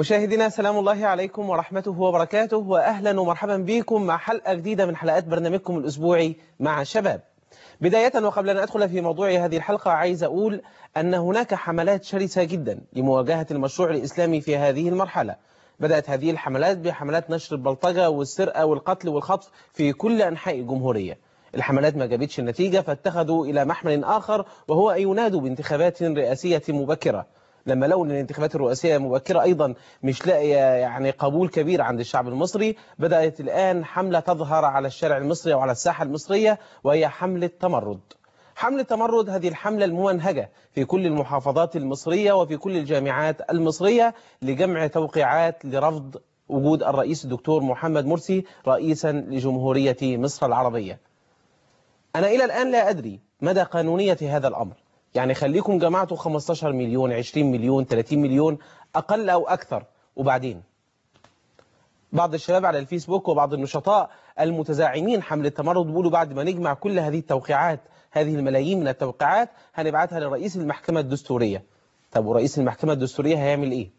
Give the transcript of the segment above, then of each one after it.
مشاهدينا سلام الله عليكم ورحمته وبركاته وأهلا ومرحبا بكم مع حلقة جديدة من حلقات برنامجكم الأسبوعي مع شباب بداية وقبل أن أدخل في موضوع هذه الحلقة عايز أقول أن هناك حملات شرسة جدا لمواجهة المشروع الإسلامي في هذه المرحلة بدأت هذه الحملات بحملات نشر البلطجة والسرقة والقتل والخطف في كل أنحاء الجمهورية الحملات ما جابتش النتيجة فاتخذوا إلى محمل آخر وهو أن ينادوا بانتخابات رئاسية مبكرة لما لقوا ان الانتخابات الرئاسيه مبكره ايضا مش لاقيه يعني قبول كبير عند الشعب المصري بدات الان حمله تظهر على الشارع المصري وعلى الساحه المصريه وهي حمله تمرد حمله تمرد هذه الحمله الممنهجه في كل المحافظات المصريه وفي كل الجامعات المصريه لجمع توقيعات لرفض وجود الرئيس الدكتور محمد مرسي رئيسا لجمهوريه مصر العربيه انا الى الان لا ادري مدى قانونيه هذا الامر يعني خليكم جمعتوا 15 مليون 20 مليون 30 مليون أقل أو أكثر وبعدين بعض الشباب على الفيسبوك وبعض النشطاء المتزاعمين حمل التمرد بيقولوا بعد ما نجمع كل هذه التوقيعات هذه الملايين من التوقيعات هنبعتها لرئيس المحكمة الدستورية طب ورئيس المحكمة الدستورية هيعمل ايه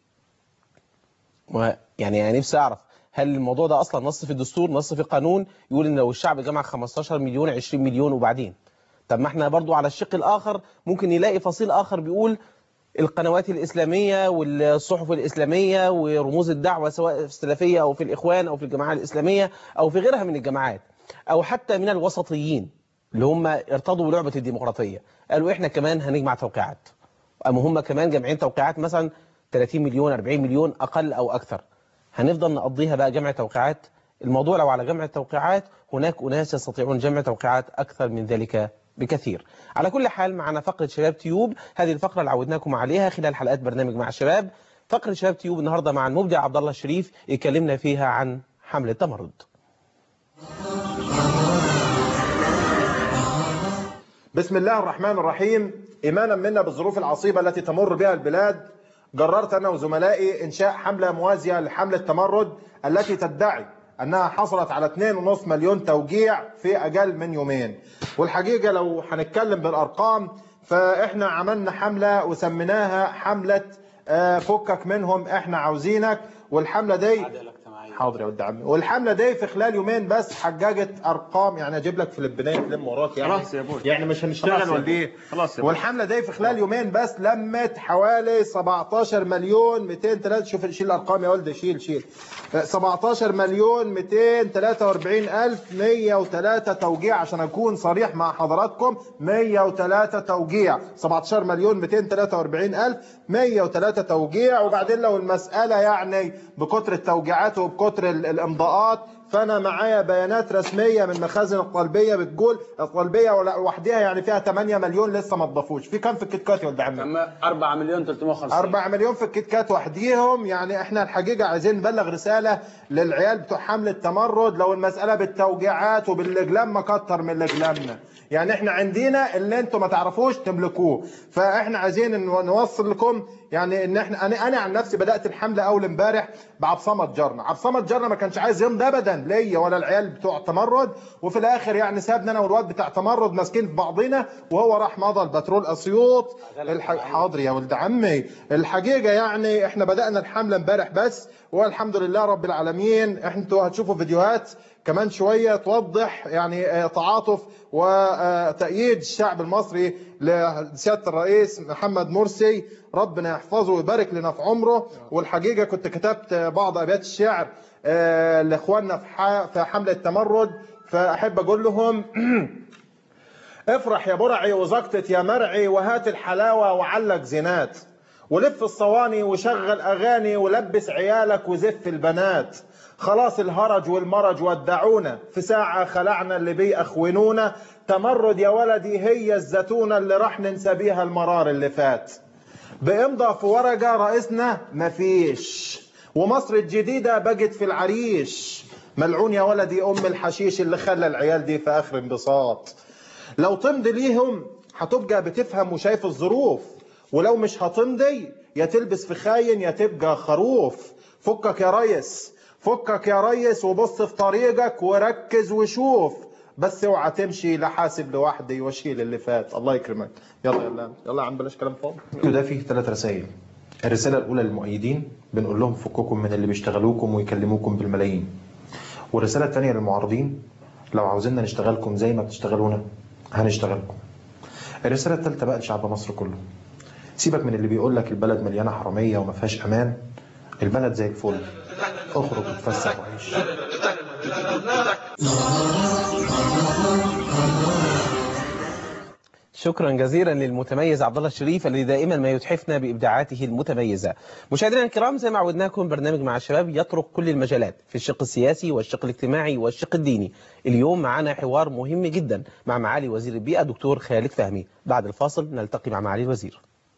يعني انا نفسي اعرف هل الموضوع ده اصلا نص في الدستور نص في القانون يقول ان لو الشعب جمع 15 مليون 20 مليون وبعدين طب ما احنا برضو على الشق الآخر ممكن يلاقي فصيل آخر بيقول القنوات الإسلامية والصحف الإسلامية ورموز الدعوة سواء في السلفية أو في الإخوان أو في الجماعة الإسلامية أو في غيرها من الجماعات أو حتى من الوسطيين اللي هم ارتضوا بلعبة الديمقراطية قالوا إحنا كمان هنجمع توقيعات أما هم كمان جامعين توقيعات مثلا 30 مليون 40 مليون أقل أو أكثر هنفضل نقضيها بقى جمع توقيعات الموضوع لو على جمع التوقيعات هناك أناس يستطيعون جمع توقيعات أكثر من ذلك بكثير على كل حال معنا فقرة شباب تيوب هذه الفقرة اللي عودناكم عليها خلال حلقات برنامج مع الشباب فقرة شباب تيوب النهاردة مع المبدع عبد الله الشريف يكلمنا فيها عن حمل التمرد بسم الله الرحمن الرحيم إيمانا منا بالظروف العصيبة التي تمر بها البلاد قررت أنا وزملائي إنشاء حملة موازية لحملة التمرد التي تدعي أنها حصلت على 2.5 مليون توجيع في أقل من يومين والحقيقة لو هنتكلم بالأرقام فإحنا عملنا حملة وسميناها حملة فكك منهم إحنا عاوزينك والحملة دي حاضر يا ولد عمي والحمله دي في خلال يومين بس حققت ارقام يعني اجيب لك فلبينيه تلم وراك يعني خلاص يا ابوي يعني مش هنشتغل ولا ايه خلاص يا ابوي والحمله دي في خلال يومين بس لمت حوالي 17 مليون 203 شوف شيل الارقام يا ولد شيل شيل 17 مليون 243 الف 103 توجيع عشان اكون صريح مع حضراتكم 103 توجيع 17 مليون 243 الف 103 توجيع وبعدين لو المساله يعني بكتر التوجيعات وبكتر الامضاءات فانا معايا بيانات رسميه من مخازن القلبيه بتقول القلبيه لوحدها يعني فيها 8 مليون لسه ما اتضافوش في كام في الكيت كات يا ولد عمي اما 4 مليون 350 4 مليون في الكيت كات وحديهم يعني احنا الحقيقه عايزين نبلغ رساله للعيال بتوع حمله التمرد لو المساله بالتوجيعات وبالاقلام ما كتر من الاقلامنا يعني احنا عندنا اللي انتم ما تعرفوش تملكوه فاحنا عايزين نوصل لكم يعني ان احنا انا انا عن نفسي بدات الحمله اول امبارح بعبد صمد جارنا عبد صمد جارنا ما كانش عايز يمضي ابدا ليا ولا العيال بتوع تمرد وفي الاخر يعني سابنا انا والواد بتاع تمرد ماسكين في بعضنا وهو راح مضى البترول اسيوط الح... حاضر يا ولد عمي الحقيقه يعني احنا بدانا الحمله امبارح بس والحمد لله رب العالمين انتوا هتشوفوا فيديوهات كمان شوية توضح يعني تعاطف وتأييد الشعب المصري لسيادة الرئيس محمد مرسي ربنا يحفظه ويبارك لنا في عمره والحقيقة كنت كتبت بعض أبيات الشعر لإخواننا في حملة التمرد فأحب أقول لهم افرح يا برعي وزقطت يا مرعي وهات الحلاوة وعلق زينات ولف الصواني وشغل أغاني ولبس عيالك وزف البنات خلاص الهرج والمرج ودعونا في ساعة خلعنا اللي بيأخونونا تمرد يا ولدي هي الزتونة اللي راح ننسى بيها المرار اللي فات بإمضى في ورقة رئيسنا مفيش ومصر الجديدة بقت في العريش ملعون يا ولدي أم الحشيش اللي خلى العيال دي في آخر انبساط لو تمضي ليهم هتبقى بتفهم وشايف الظروف ولو مش هتمضي يا تلبس في خاين يا تبقى خروف فكك يا ريس فكك يا ريس وبص في طريقك وركز وشوف بس اوعى تمشي لحاسب لوحدي واشيل اللي فات الله يكرمك يلا يلا يلا يا عم بلاش كلام فاضي ده فيه ثلاث رسائل الرسالة الأولى للمؤيدين بنقول لهم فككم من اللي بيشتغلوكم ويكلموكم بالملايين والرسالة الثانية للمعارضين لو عاوزيننا نشتغلكم زي ما بتشتغلونا هنشتغلكم الرسالة الثالثة بقى لشعب مصر كله سيبك من اللي بيقول لك البلد مليانة حرامية وما فيهاش أمان البلد زي الفل اخرج وتفسح وعيش شكرا جزيلا للمتميز عبد الله الشريف الذي دائما ما يتحفنا بابداعاته المتميزه. مشاهدينا الكرام زي ما عودناكم برنامج مع الشباب يطرق كل المجالات في الشق السياسي والشق الاجتماعي والشق الديني. اليوم معنا حوار مهم جدا مع معالي وزير البيئه دكتور خالد فهمي. بعد الفاصل نلتقي مع معالي الوزير.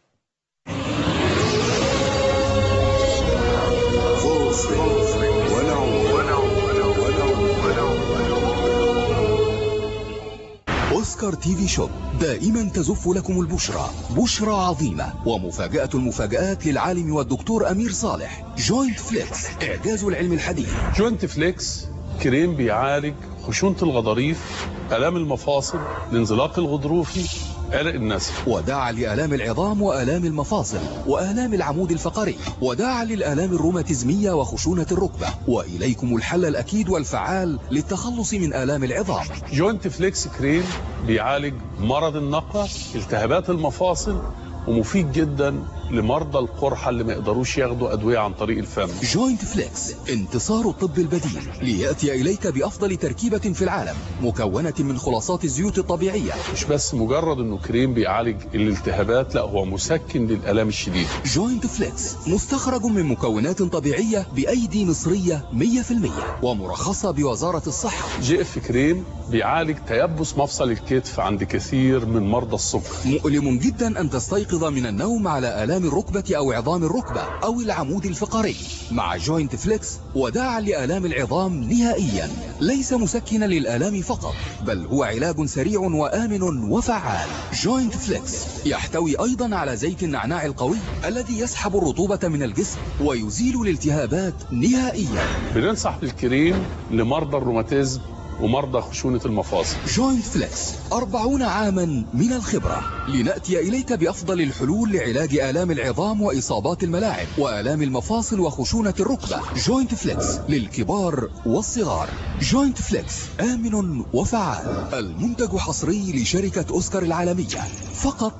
أوسكار تي في شوب دائما تزف لكم البشرى بشرى عظيمة ومفاجأة المفاجآت للعالم والدكتور أمير صالح جوينت فليكس إعجاز العلم الحديث جوينت فليكس كريم بيعالج خشونة الغضاريف آلام المفاصل الانزلاق الغضروفي عرق النسل وداعا لآلام العظام وآلام المفاصل وآلام العمود الفقري وداعا للآلام الروماتيزمية وخشونة الركبة وإليكم الحل الأكيد والفعال للتخلص من آلام العظام جوينت فليكس كريم بيعالج مرض النقع التهابات المفاصل ومفيد جدا لمرضى القرحة اللي ما يقدروش ياخدوا أدوية عن طريق الفم جوينت فليكس انتصار الطب البديل ليأتي إليك بأفضل تركيبة في العالم مكونة من خلاصات الزيوت الطبيعية مش بس مجرد انه كريم بيعالج الالتهابات لا هو مسكن للآلام الشديدة جوينت فليكس مستخرج من مكونات طبيعية بأيدي مصرية 100% ومرخصة بوزارة الصحة جي اف كريم بيعالج تيبس مفصل الكتف عند كثير من مرضى السكر مؤلم جدا أن تستيقظ من النوم على آلام الركبة أو عظام الركبة أو العمود الفقري مع جوينت فليكس وداعا لآلام العظام نهائيا ليس مسكنا للآلام فقط بل هو علاج سريع وآمن وفعال جوينت فليكس يحتوي أيضا على زيت النعناع القوي الذي يسحب الرطوبة من الجسم ويزيل الالتهابات نهائيا بننصح بالكريم لمرضى الروماتيزم ومرضى خشونة المفاصل جوينت فليكس أربعون عاما من الخبرة لنأتي إليك بأفضل الحلول لعلاج آلام العظام وإصابات الملاعب وآلام المفاصل وخشونة الركبة جوينت فليكس للكبار والصغار جوينت فليكس آمن وفعال المنتج حصري لشركة أوسكار العالمية فقط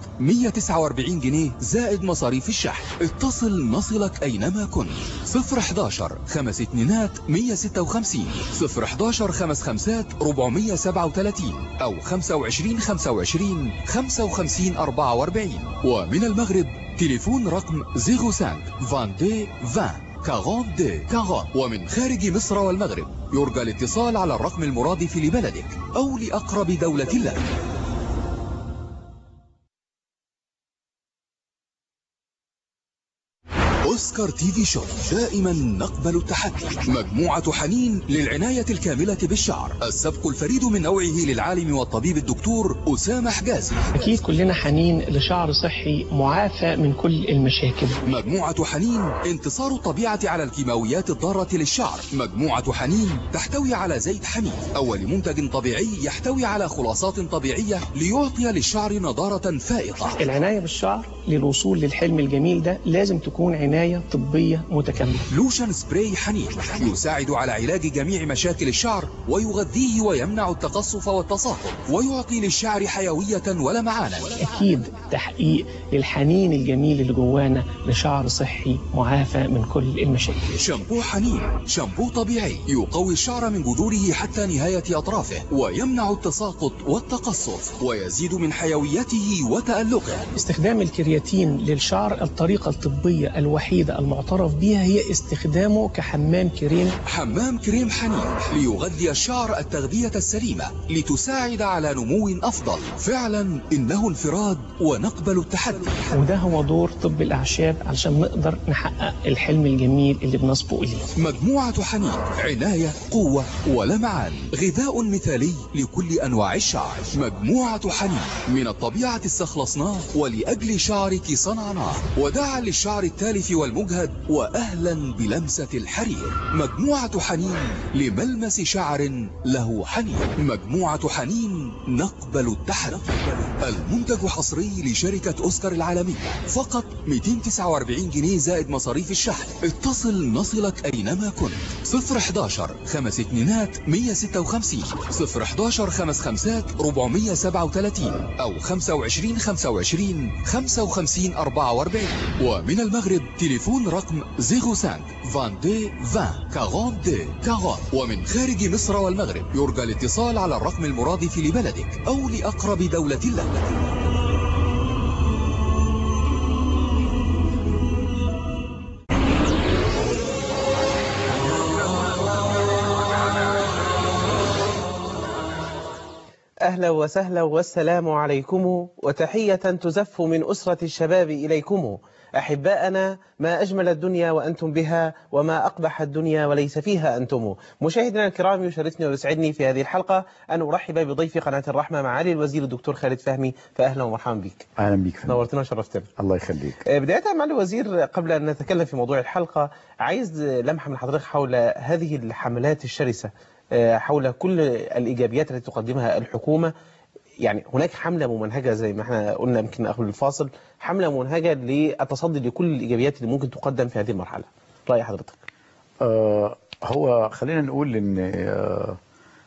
149 جنيه زائد مصاريف الشحن اتصل نصلك أينما كنت 011 خمس اتنينات 156 011 خمس خمسات 437 أو 25 25 55 44 ومن المغرب تليفون رقم 05 22 20 42 40 ومن خارج مصر والمغرب يرجى الاتصال على الرقم المرادف لبلدك أو لأقرب دولة لك أوسكار تي في شو دائما نقبل التحدي مجموعة حنين للعناية الكاملة بالشعر السبق الفريد من نوعه للعالم والطبيب الدكتور أسامة حجازي أكيد كلنا حنين لشعر صحي معافى من كل المشاكل مجموعة حنين انتصار الطبيعة على الكيماويات الضارة للشعر مجموعة حنين تحتوي على زيت حميد أول منتج طبيعي يحتوي على خلاصات طبيعية ليعطي للشعر نضارة فائقة العناية بالشعر للوصول للحلم الجميل ده لازم تكون عناية طبية متكاملة لوشن سبراي حنين يساعد على علاج جميع مشاكل الشعر ويغذيه ويمنع التقصف والتصاقم ويعطي للشعر حيوية ولمعانا أكيد تحقيق للحنين الجميل اللي جوانا لشعر صحي معافى من كل المشاكل شامبو حنين شامبو طبيعي يقوي الشعر من جذوره حتى نهاية أطرافه ويمنع التساقط والتقصف ويزيد من حيويته وتألقه استخدام الكرياتين للشعر الطريقة الطبية الوحيدة المعترف بها هي استخدامه كحمام كريم حمام كريم حنين ليغذي الشعر التغذية السليمة لتساعد على نمو أفضل فعلا إنه انفراد ونقبل التحدي وده هو دور طب الأعشاب علشان نقدر نحقق الحلم الجميل اللي بنصبو إليه مجموعة حنين عناية قوة ولمعان غذاء مثالي لكل أنواع الشعر مجموعة حنين من الطبيعة استخلصناه ولأجل شعرك صنعناه وداعا للشعر التالف والمجهد مجهد وأهلا بلمسة الحرير مجموعة حنين لملمس شعر له حنين مجموعة حنين نقبل التحدي المنتج حصري لشركة أوسكار العالمية فقط 249 جنيه زائد مصاريف الشحن اتصل نصلك أينما كنت 011 خمس اتنينات 156 011 خمس خمسات 437 أو 25 25 55 44 ومن المغرب تليفون رقم 05 22 20 42 40 ومن خارج مصر والمغرب يرجى الاتصال على الرقم المرادف لبلدك أو لأقرب دولة لك أهلا وسهلا والسلام عليكم وتحية تزف من أسرة الشباب إليكم أحباءنا ما أجمل الدنيا وأنتم بها وما أقبح الدنيا وليس فيها أنتم مشاهدينا الكرام يشرفني ويسعدني في هذه الحلقة أن أرحب بضيف قناة الرحمة معالي الوزير الدكتور خالد فهمي فأهلا ومرحبا بك اهلا بيك فندم. نورتنا وشرفتنا الله يخليك آه، بداية معالي الوزير قبل أن نتكلم في موضوع الحلقة عايز لمحة من حضرتك حول هذه الحملات الشرسة آه، حول كل الإيجابيات التي تقدمها الحكومة يعني هناك حملة ممنهجة زي ما احنا قلنا يمكن قبل الفاصل حملة ممنهجة للتصدي لكل الإيجابيات اللي ممكن تقدم في هذه المرحلة رأي حضرتك آه هو خلينا نقول ان آه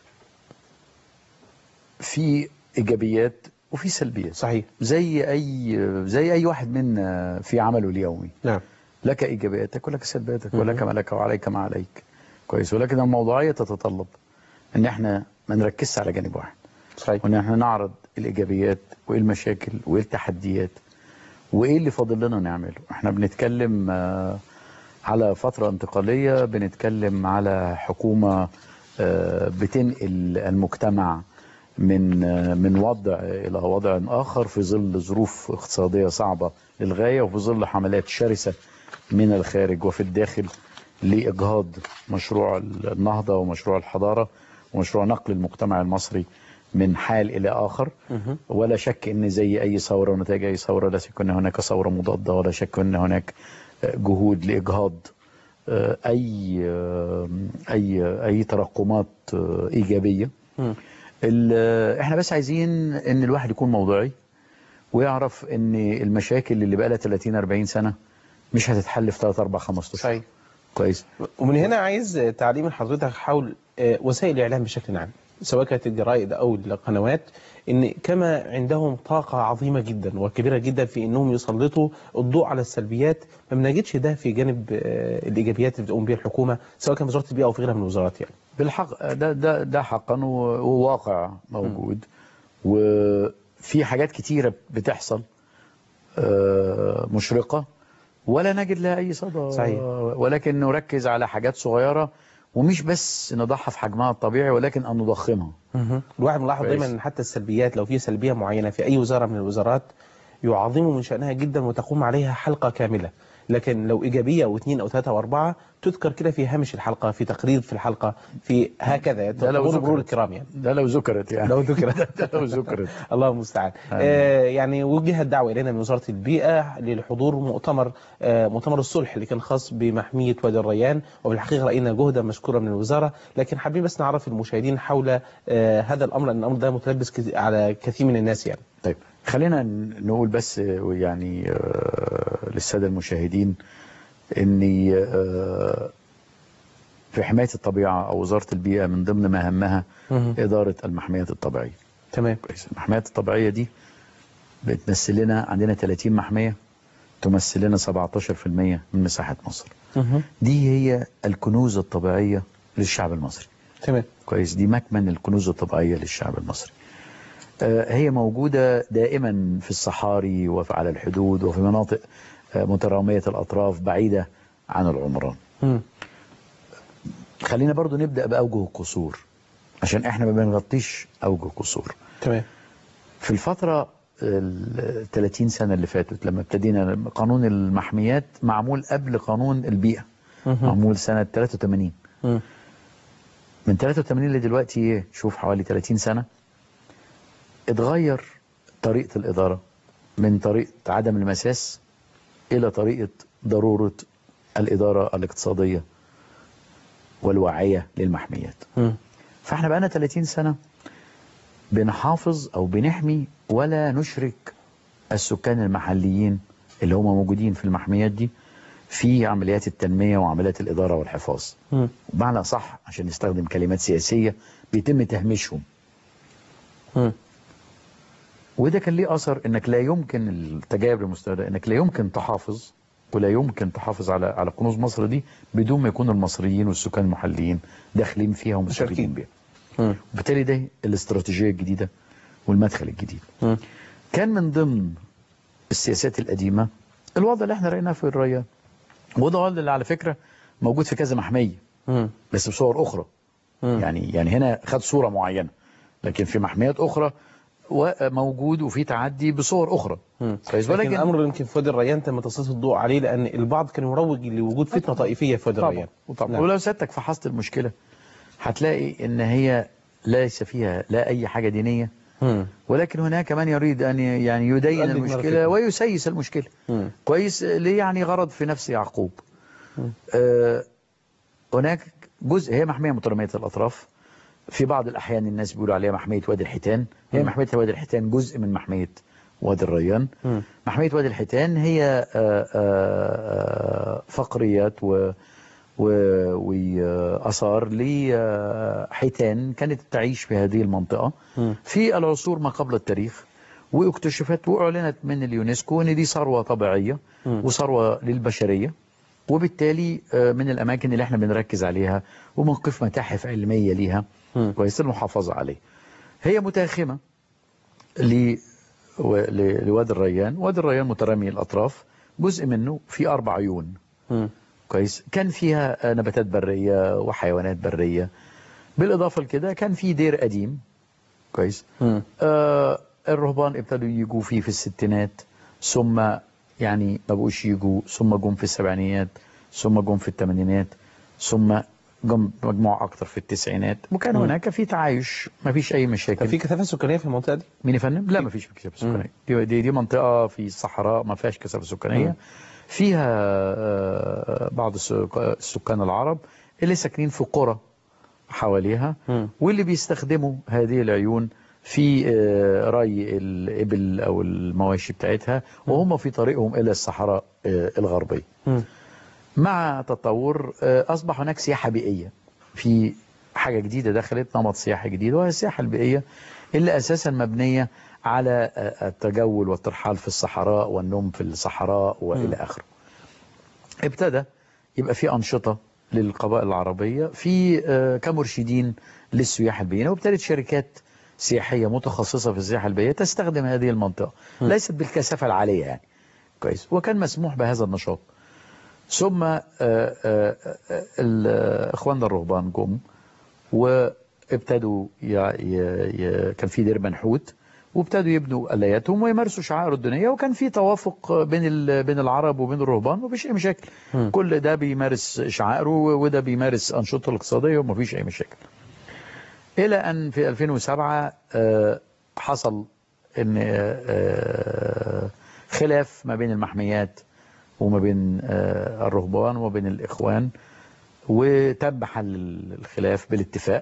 في ايجابيات وفي سلبيات صحيح زي اي زي اي واحد منا في عمله اليومي نعم لك ايجابياتك ولك سلبياتك ولك ما لك وعليك ما عليك كويس ولكن الموضوعيه تتطلب ان احنا ما نركزش على جانب واحد صحيح وان احنا نعرض الايجابيات وايه المشاكل وايه التحديات وايه اللي فاضل لنا نعمله احنا بنتكلم آه، على فترة انتقالية بنتكلم على حكومة آه، بتنقل المجتمع من آه، من وضع إلى وضع آخر في ظل ظروف اقتصادية صعبة للغاية وفي ظل حملات شرسة من الخارج وفي الداخل لإجهاض مشروع النهضة ومشروع الحضارة ومشروع نقل المجتمع المصري من حال إلى آخر ولا شك أن زي أي ثورة ونتائج أي ثورة لا شك أن هناك ثورة مضادة ولا شك أن هناك جهود لإجهاض آه، أي آه، أي أي ترقمات آه، إيجابية ال- احنا بس عايزين ان الواحد يكون موضوعي ويعرف ان المشاكل اللي بقى لها 30 40 سنه مش هتتحل في 3 4 5 اشهر صحيح كويس ومن هنا عايز تعليم من حضرتك حول آه، وسائل الإعلام بشكل عام سواء كانت الجرائد أو القنوات إن كما عندهم طاقة عظيمة جدا وكبيرة جدا في إنهم يسلطوا الضوء على السلبيات ما بنجدش ده في جانب آه، الإيجابيات اللي بتقوم بها الحكومة سواء كان وزارة البيئة أو في غيرها من الوزارات يعني بالحق ده ده ده حقا و- وواقع موجود وفي حاجات كتيره بتحصل آه، مشرقه ولا نجد لها اي صدى صحيح. ولكن نركز على حاجات صغيره ومش بس نضعها في حجمها الطبيعي ولكن ان نضخمها الواحد ملاحظ كويس. دايما ان حتى السلبيات لو في سلبيه معينه في اي وزاره من الوزارات يعظموا من شانها جدا وتقوم عليها حلقه كامله لكن لو ايجابيه او اثنين او ثلاثه او اربعه تذكر كده في هامش الحلقه في تقرير في الحلقه في هكذا ده لو تقول مرور ذكرت. الكرام يعني ده لو ذكرت يعني لو ذكرت ده لو ذكرت الله المستعان آمين. آه يعني وجهت دعوه الينا من وزاره البيئه للحضور مؤتمر آه مؤتمر الصلح اللي كان خاص بمحميه وادي الريان وبالحقيقه راينا جهدا مشكورا من الوزاره لكن حابين بس نعرف المشاهدين حول آه هذا الامر لان الامر ده متلبس كث- على كثير من الناس يعني طيب خلينا ن- نقول بس آه، يعني آه، للسادة المشاهدين اني آه، في حماية الطبيعة او وزارة البيئة من ضمن مهامها ادارة المحميات الطبيعية تمام كويس المحميات الطبيعية دي بتمثل لنا عندنا 30 محمية تمثل لنا 17% من مساحة مصر دي هي الكنوز الطبيعية للشعب المصري تمام كويس دي مكمن الكنوز الطبيعية للشعب المصري آه، هي موجودة دائما في الصحاري وعلى الحدود وفي مناطق آه، مترامية الأطراف بعيدة عن العمران مم. خلينا برضو نبدأ بأوجه القصور عشان احنا ما بنغطيش أوجه القصور تمام في الفترة ال 30 سنة اللي فاتت لما ابتدينا قانون المحميات معمول قبل قانون البيئة معمول سنة 83 مم. من 83 لدلوقتي ايه شوف حوالي 30 سنة اتغير طريقة الإدارة من طريقة عدم المساس إلى طريقة ضرورة الإدارة الاقتصادية والواعية للمحميات مم. فاحنا بقالنا 30 سنة بنحافظ أو بنحمي ولا نشرك السكان المحليين اللي هم موجودين في المحميات دي في عمليات التنمية وعمليات الإدارة والحفاظ مم. بمعنى صح عشان نستخدم كلمات سياسية بيتم تهميشهم مم. وده كان ليه أثر إنك لا يمكن التجارب المستندة إنك لا يمكن تحافظ ولا يمكن تحافظ على على كنوز مصر دي بدون ما يكون المصريين والسكان المحليين داخلين فيها ومستفيدين مشاركين. بيها مم. وبالتالي ده الاستراتيجية الجديدة والمدخل الجديد مم. كان من ضمن السياسات القديمة الوضع اللي احنا رأيناه في الريان وده اللي على فكرة موجود في كذا محمية مم. بس بصور أخرى مم. يعني يعني هنا خد صورة معينة لكن في محميات أخرى و- موجود وفي تعدي بصور أخرى مم. كويس لكن ولكن الامر يمكن في وادي الريان تم تسليط الضوء عليه لان البعض كان يروج لوجود فتنه طائفيه في وادي طبعا الريان وطبعا نعم. ولو سيادتك فحصت المشكلة هتلاقي ان هي ليس فيها لا اي حاجة دينية مم. ولكن هناك من يريد ان يعني يدين يؤدي المشكلة الفتنة. ويسيس المشكلة مم. كويس ليه يعني غرض في نفس يعقوب آه هناك جزء هي محمية مترامية الأطراف في بعض الأحيان الناس بيقولوا عليها محمية وادي الحيتان هي محمية وادي الحيتان جزء من محمية وادي الريان مم. محمية وادي الحيتان هي آه، آه، فقريات و و- وآثار لحيتان كانت تعيش في هذه المنطقة مم. في العصور ما قبل التاريخ واكتشفت واعلنت من اليونسكو ان دي ثروه طبيعيه مم. وثروه للبشريه وبالتالي آه، من الاماكن اللي احنا بنركز عليها وموقف متاحف علميه ليها مم. كويس المحافظه عليه هي متاخمه ل و- ل- لوادي الريان وادي الريان مترامي الاطراف جزء منه في اربع عيون مم. كويس كان فيها آه، نباتات بريه وحيوانات بريه بالاضافه لكده كان في دير قديم كويس مم. آه الرهبان ابتدوا يجوا فيه في الستينات ثم يعني ما بقوش يجوا ثم جم في السبعينيات ثم جم في الثمانينات ثم جم مجموعة أكتر في التسعينات وكان مم. هناك في تعايش ما فيش أي كان مشاكل في كثافه سكانيه في المنطقه دي مين يا فندم؟ لا ما فيش كثافة سكانية دي, دي, دي منطقة في الصحراء ما فيهاش كثافة سكانية مم. فيها آه، بعض السك- السكان العرب اللي ساكنين في قرى حواليها مم. واللي بيستخدموا هذه العيون في آه، ري الإبل أو المواشي بتاعتها وهم في طريقهم إلى الصحراء آه، الغربية مم. مع تطور آه، أصبح هناك سياحة بيئية في حاجة جديدة دخلت نمط سياحي جديد وهي السياحة البيئية اللي أساسا مبنية على آه، التجول والترحال في الصحراء والنوم في الصحراء وإلى آخره ابتدى يبقى في أنشطة للقبائل العربية في آه، كمرشدين للسياحة البيئية وابتدت شركات سياحية متخصصة في السياحة البيئية تستخدم هذه المنطقة ليست بالكثافة العالية يعني كويس وكان مسموح بهذا النشاط ثم آه، آه، آه، ال- اخواننا الرهبان جم وابتدوا ي... ي... ي... كان في دير منحوت وابتدوا يبنوا الاياتهم ويمارسوا شعائر الدنيا وكان في توافق بين ال... بين العرب وبين الرهبان ومفيش اي مشاكل مم. كل ده بيمارس شعائره وده بيمارس انشطته الاقتصاديه ومفيش اي مشاكل الى ان في 2007 آه، حصل ان آه، خلاف ما بين المحميات وما بين آه، الرهبان وما بين الإخوان وتم حل الخلاف بالاتفاق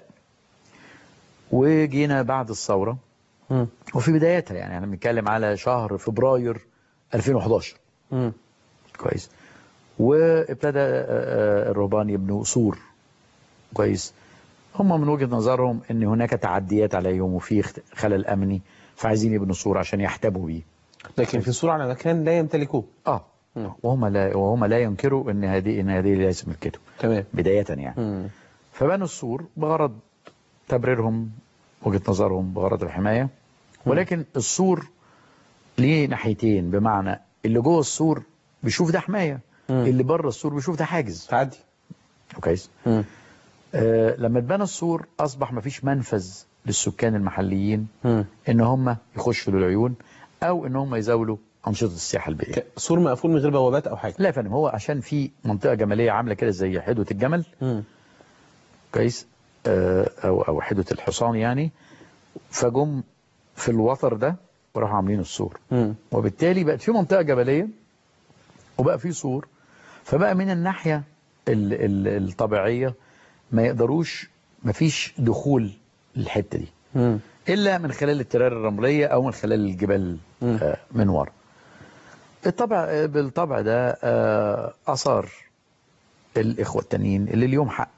وجينا بعد الثورة مم. وفي بدايتها يعني احنا بنتكلم على شهر فبراير 2011 مم. كويس وابتدى آه، آه، الرهبان يبنوا سور كويس هم من وجهة نظرهم ان هناك تعديات عليهم وفي اخت- خلل امني فعايزين يبنوا سور عشان يحتموا بيه لكن في صوره على مكان لا يمتلكوه اه مم. وهم لا وهم لا ينكروا ان هذه ان هذه ليست ملكتهم تمام بداية يعني مم. فبنوا السور بغرض تبريرهم وجهة نظرهم بغرض الحماية ولكن السور ليه ناحيتين بمعنى اللي جوه السور بيشوف ده حماية مم. اللي بره السور بيشوف ده حاجز تعدي كويس مم. آه لما اتبنى السور اصبح مفيش منفذ للسكان المحليين مم. ان هم يخشوا للعيون او ان هم يزاولوا انشطه السياحه البيئيه ك- سور مقفول من غير بوابات او حاجه لا يا فندم هو عشان في منطقه جماليه عامله كده زي حدوه الجمل مم. كويس آه، او او حدوه الحصان يعني فجم في الوتر ده وراحوا عاملين السور مم. وبالتالي بقت في منطقه جبليه وبقى في سور فبقى من الناحية ال- ال- الطبيعية ما يقدروش ما فيش دخول للحتة دي مم. إلا من خلال الترار الرملية أو من خلال الجبال مم. آه، من ورا الطبع بالطبع ده آه، أثار الإخوة التانيين اللي اليوم حق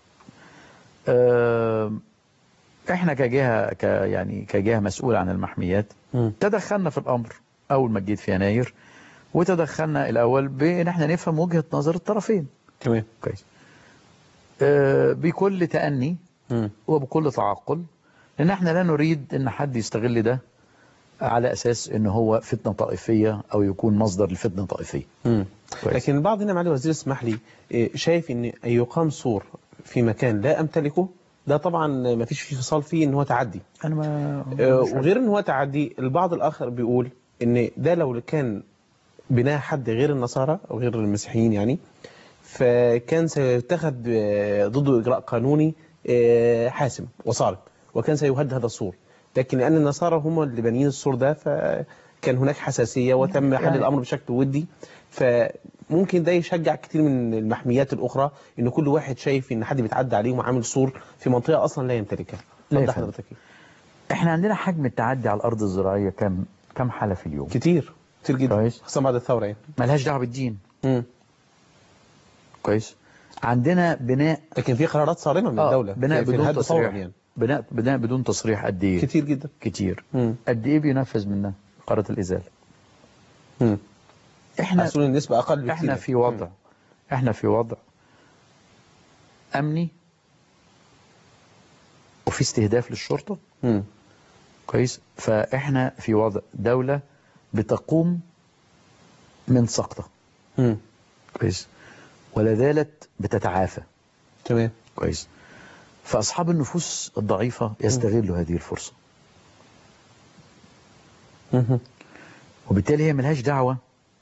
آه، احنا كجهة ك يعني كجهة مسؤولة عن المحميات مم. تدخلنا في الأمر أول ما جيت في يناير وتدخلنا الأول بأن احنا نفهم وجهة نظر الطرفين تمام كويس آه، بكل تأني مم. وبكل تعقل لأن احنا لا نريد أن حد يستغل ده على أساس أنه هو فتنة طائفية أو يكون مصدر لفتنة طائفية مم. كويس. لكن البعض هنا معالي الوزير اسمح لي إيه، شايف ان أن يقام سور في مكان لا امتلكه ده طبعا ما فيش فيه فصال فيه ان هو تعدي أنا ما آه، مش عارف. وغير ان هو تعدي البعض الاخر بيقول ان ده لو كان بناء حد غير النصارى او غير المسيحيين يعني فكان سيتخذ آه، ضده اجراء قانوني آه، حاسم وصارم وكان سيهد هذا السور لكن لان النصارى هم اللي بانيين السور ده فكان هناك حساسيه وتم حل يعني- الامر بشكل ودي فممكن ده يشجع كتير من المحميات الاخرى ان كل واحد شايف ان حد بيتعدى عليه وعامل سور في منطقه اصلا لا يمتلكها لا اتفضل يفهم. حضرتك إيه؟ احنا عندنا حجم التعدي على الأرض الزراعية كم كم حالة في اليوم كتير كتير جدا كويس. خاصة بعد الثورة يعني ملهاش دعوة بالدين مم. كويس عندنا بناء لكن في قرارات صارمة من آه، الدولة بناء في- في بدون الهد فورا تصريح يعني بناء بناء بدون تصريح قد ايه كتير جدا كتير مم. قد ايه بينفذ منها قرارة الإزالة مم. احنا حسون النسبة أقل بكتير احنا في وضع احنا في وضع امني وفي استهداف للشرطة مم. كويس فاحنا في وضع دولة بتقوم من سقطة مم. كويس ولا زالت بتتعافى تمام كويس فأصحاب النفوس الضعيفة يستغلوا هذه الفرصة مم. وبالتالي هي ملهاش دعوة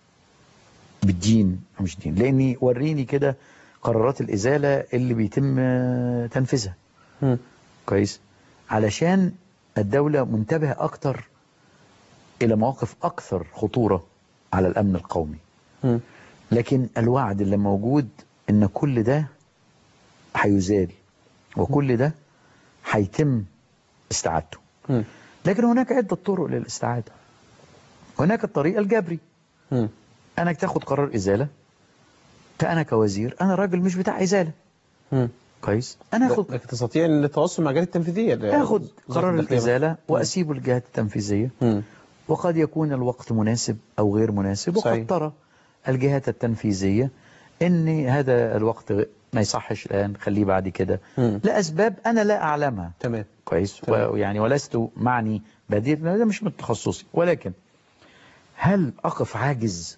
بالدين أو مش دين لأني وريني كده قرارات الإزالة اللي بيتم آه، تنفيذها مم. كويس علشان الدولة منتبهة أكتر إلى مواقف أكثر خطورة على الأمن القومي مم. لكن الوعد اللي موجود إن كل ده هيزال وكل ده هيتم استعادته مم. لكن هناك عدة طرق للاستعادة هناك الطريق الجبري مم. أنا تاخد قرار إزالة فأنا كوزير أنا راجل مش بتاع إزالة مم. كويس أنا أخد لكن تستطيع أن التواصل مع الجهات التنفيذية أخد وزارة قرار الداخلية. الإزالة وأسيبه للجهات التنفيذية مم. وقد يكون الوقت مناسب أو غير مناسب صحيح. وقد ترى الجهات التنفيذية أن هذا الوقت ما يصحش الآن خليه بعد كده مم. لأسباب أنا لا أعلمها تمام كويس تمام. ويعني ولست معني بدير ده مش من تخصصي ولكن هل أقف عاجز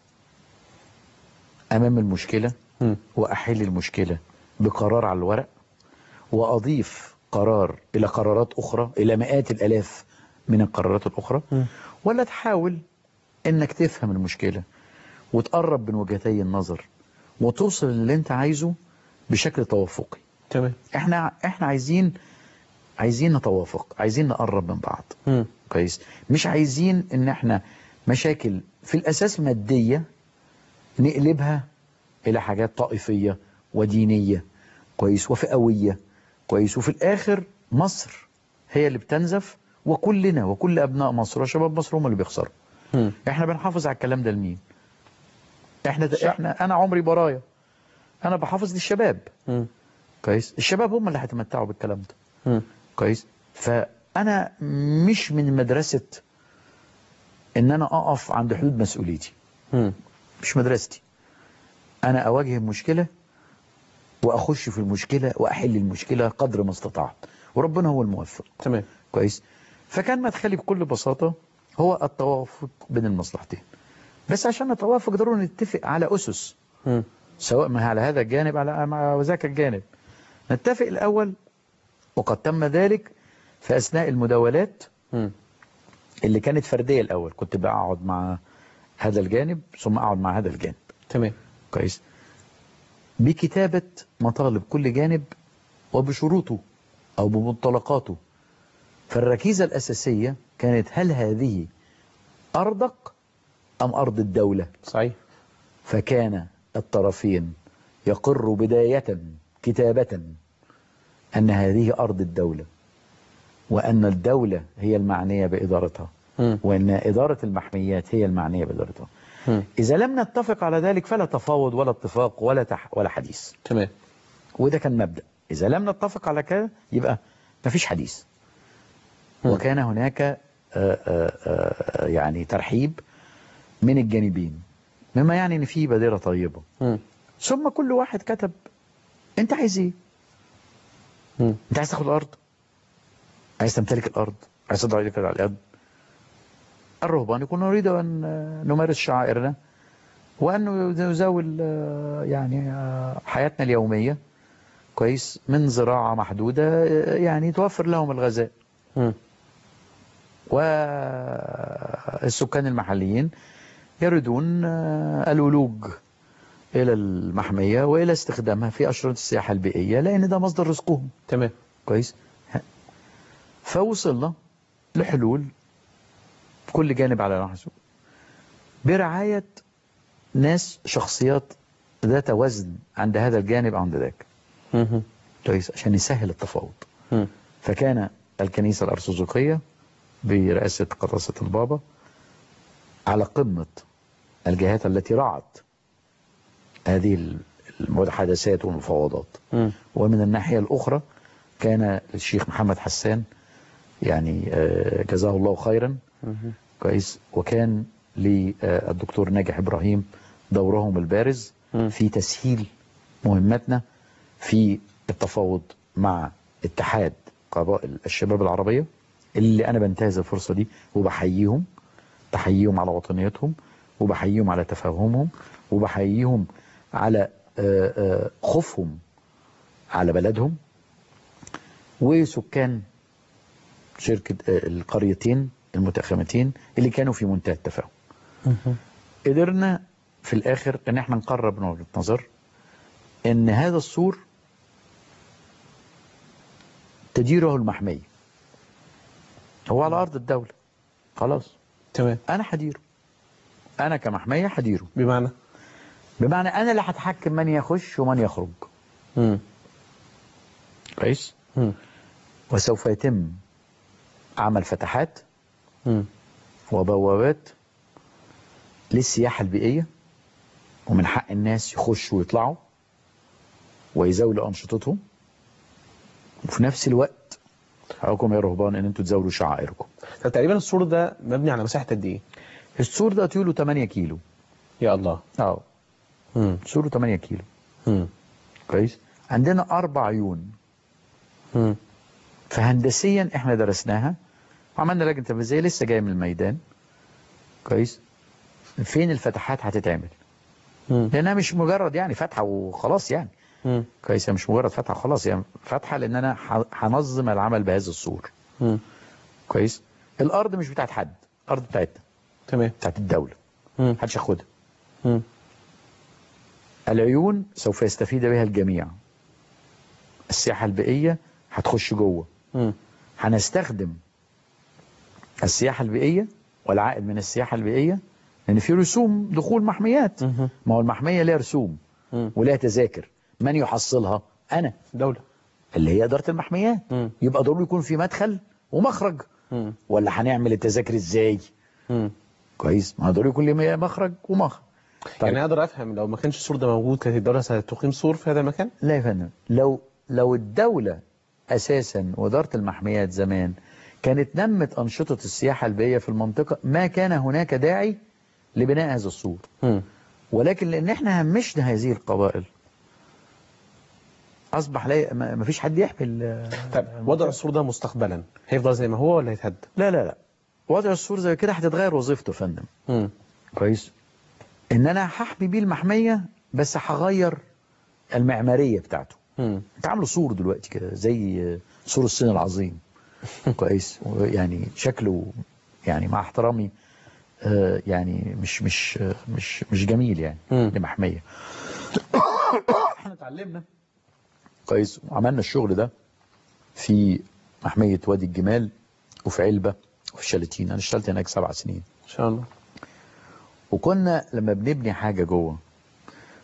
أمام المشكلة مم. وأحل المشكلة بقرار على الورق وأضيف قرار إلى قرارات أخرى إلى مئات الألاف من القرارات الأخرى مم. ولا تحاول إنك تفهم المشكلة وتقرب من وجهتي النظر وتوصل اللي أنت عايزه بشكل توافقي تمام احنا احنا عايزين عايزين نتوافق عايزين نقرب من بعض مم. كويس مش عايزين ان احنا مشاكل في الاساس مادية نقلبها الى حاجات طائفية ودينية كويس وفئوية كويس وفي الاخر مصر هي اللي بتنزف وكلنا وكل ابناء مصر وشباب مصر هم اللي بيخسروا مم. احنا بنحافظ على الكلام ده لمين احنا احنا انا عمري برايا انا بحافظ للشباب مم. كويس الشباب هم اللي هيتمتعوا بالكلام ده مم. كويس فانا مش من مدرسة ان انا اقف عند حدود مسؤوليتي مم. مش مدرستي انا اواجه المشكلة واخش في المشكلة واحل المشكلة قدر ما استطعت وربنا هو الموفق تمام كويس فكان مدخلي بكل بساطة هو التوافق بين المصلحتين بس عشان نتوافق ضروري نتفق على اسس مم. سواء ما على هذا الجانب على مع ذاك الجانب نتفق الأول وقد تم ذلك في أثناء المداولات مم. اللي كانت فردية الأول كنت بقعد مع هذا الجانب ثم أقعد مع هذا الجانب تمام كويس بكتابة مطالب كل جانب وبشروطه أو بمنطلقاته فالركيزة الأساسية كانت هل هذه أرضك أم أرض الدولة صحيح فكان الطرفين يقر بداية كتابة أن هذه أرض الدولة وأن الدولة هي المعنية بإدارتها مم. وأن إدارة المحميات هي المعنية بإدارتها مم. إذا لم نتفق على ذلك فلا تفاوض ولا اتفاق ولا تح ولا حديث تمام وده كان مبدأ إذا لم نتفق على كده يبقى مفيش حديث وكان هناك آه، آه، آه، يعني ترحيب من الجانبين مما يعني ان في بادره طيبه مم. ثم كل واحد كتب انت عايز ايه مم. انت عايز تاخد الارض عايز تمتلك الارض عايز تضع يدك على الارض الرهبان يقول نريد ان نمارس شعائرنا وان نزاول آه، يعني آه، حياتنا اليوميه كويس من زراعه محدوده آه، يعني توفر لهم الغذاء مم. والسكان المحليين يريدون آه، الولوج إلى المحمية وإلى استخدامها في أشرطة السياحة البيئية لأن ده مصدر رزقهم تمام كويس ها. فوصلنا لحلول كل جانب على نحسه برعاية ناس شخصيات ذات وزن عند هذا الجانب عند ذاك مم. كويس عشان يسهل التفاوض مم. فكان الكنيسة الأرثوذكية برئاسة قداسة البابا على قمة الجهات التي رعت هذه المحادثات والمفاوضات مم. ومن الناحية الأخرى كان الشيخ محمد حسان يعني آه، جزاه الله خيرا كويس وكان للدكتور ناجح إبراهيم دورهم البارز مم. في تسهيل مهمتنا في التفاوض مع اتحاد قبائل الشباب العربية اللي أنا بنتهز الفرصة دي وبحييهم بحييهم على وطنيتهم وبحييهم على تفاهمهم وبحييهم على آه، آه، خوفهم على بلدهم وسكان شركة آه، القريتين المتخامتين اللي كانوا في منتهى التفاهم قدرنا في الآخر ان احنا نقرب من وجهة نظر ان هذا السور تديره المحمية هو على أرض الدولة خلاص تمام أنا هديره أنا كمحمية هديره بمعنى بمعنى أنا اللي هتحكم من يخش ومن يخرج مم. كويس مم. وسوف يتم عمل فتحات مم. وبوابات للسياحة البيئية ومن حق الناس يخشوا ويطلعوا ويزاولوا أنشطتهم وفي نفس الوقت حقكم يا رهبان ان انتوا تزاولوا شعائركم طب تقريبا السور ده مبني على مساحة قد ايه؟ السور ده طوله 8 كيلو يا الله اه مم. سوره 8 كيلو مم. كويس عندنا اربع عيون مم. فهندسيا احنا درسناها وعملنا لجنه تنفيذيه لسه جايه من الميدان كويس فين الفتحات هتتعمل مم. لانها مش مجرد يعني فتحه وخلاص يعني مم. كويس هي مش مجرد فتحه خلاص يعني فتحه لان انا ه- هنظم العمل بهذا الصور مم. كويس الارض مش بتاعت حد الارض بتاعتنا تمام بتاعت الدوله مم. محدش ياخدها مم. العيون سوف يستفيد بها الجميع السياحة البيئية هتخش جوه مم. هنستخدم السياحة البيئية والعائد من السياحة البيئية لأن في رسوم دخول محميات مهم. ما هو المحمية ليها رسوم مم. وليها تذاكر من يحصلها أنا دولة اللي هي إدارة المحميات مم. يبقى ضروري يكون في مدخل ومخرج مم. ولا هنعمل التذاكر إزاي مم. كويس ما هو ضروري يكون ليه مخرج ومخرج يعني اقدر افهم لو ما كانش السور ده موجود كانت الدولة ستقيم سور في هذا المكان؟ لا يا فندم لو لو الدولة أساسا وإدارة المحميات زمان كانت نمت أنشطة السياحة البيئية في المنطقة ما كان هناك داعي لبناء هذا السور مم. ولكن لأن احنا همشنا هذه القبائل أصبح لا ما ما فيش حد يحمل آه، طب وضع السور ده مستقبلا هيفضل زي ما هو ولا هيتهد؟ لا لا لا وضع السور زي كده هتتغير وظيفته يا فندم مم. كويس ان انا هحمي بيه المحمية بس هغير المعمارية بتاعته مم. انت عامله سور دلوقتي كده زي سور الصين العظيم كويس يعني شكله يعني مع احترامي آه، يعني مش مش آه، مش مش جميل يعني مم. لمحميه احنا اتعلمنا كويس وعملنا الشغل ده في محميه وادي الجمال وفي علبه وفي شلاتين انا اشتغلت هناك سبع سنين ان شاء الله وكنا لما بنبني حاجه جوه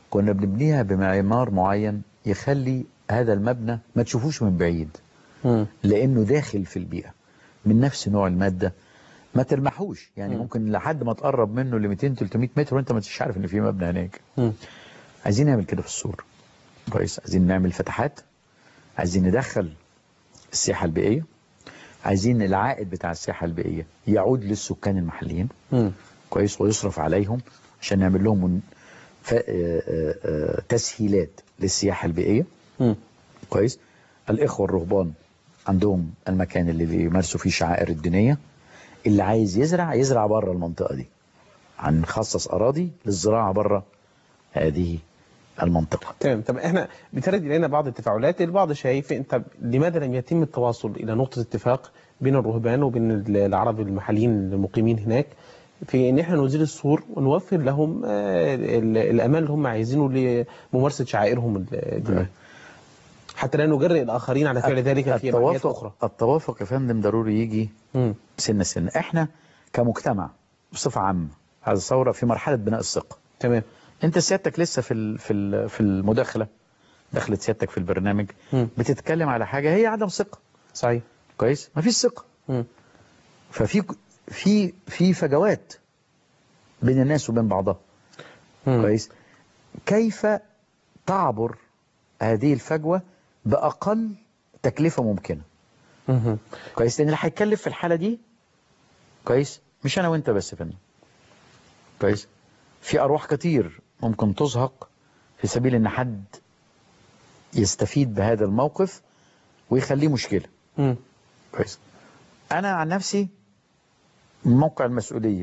كنا بنبنيها بمعمار معين يخلي هذا المبنى ما تشوفوش من بعيد مم. لانه داخل في البيئه من نفس نوع الماده ما تلمحوش يعني مم. ممكن لحد ما تقرب منه ل 200 300 متر وانت ما انتش عارف ان في مبنى هناك مم. عايزين نعمل كده في الصور كويس عايزين نعمل فتحات عايزين ندخل السياحه البيئيه عايزين العائد بتاع السياحه البيئيه يعود للسكان المحليين مم. كويس ويصرف عليهم عشان نعمل لهم من- ف... آه، آه، آه، تسهيلات للسياحه البيئيه مم. كويس الإخوة الرهبان عندهم المكان اللي بيمارسوا فيه شعائر الدينية اللي عايز يزرع يزرع بره المنطقة دي هنخصص أراضي للزراعة بره هذه المنطقة تمام طب احنا بترد الينا بعض التفاعلات البعض شايف انت لماذا لم يتم التواصل الى نقطه اتفاق بين الرهبان وبين ال- العرب المحليين المقيمين هناك في ان احنا نزيل السور ونوفر لهم آه، ال- الامان اللي هم عايزينه لممارسه شعائرهم الدينيه حتى لا نجرئ الاخرين على فعل ذلك في محليات اخرى التوافق التوافق يا فندم ضروري يجي مم. سنة سنة احنا كمجتمع بصفة عامة هذه الثورة في مرحلة بناء الثقة تمام انت سيادتك لسه في ال- في ال- في المداخلة دخلت سيادتك في البرنامج مم. بتتكلم على حاجة هي عدم ثقة صحيح كويس مفيش ثقة مم. ففي في في فجوات بين الناس وبين بعضها مم. كويس كيف تعبر هذه الفجوة بأقل تكلفة ممكنة مم. كويس لأن اللي هيتكلف في الحالة دي كويس مش أنا وأنت بس يا فندم كويس في أرواح كتير ممكن تزهق في سبيل إن حد يستفيد بهذا الموقف ويخليه مشكلة مم. كويس انا عن نفسي من موقع المسؤوليه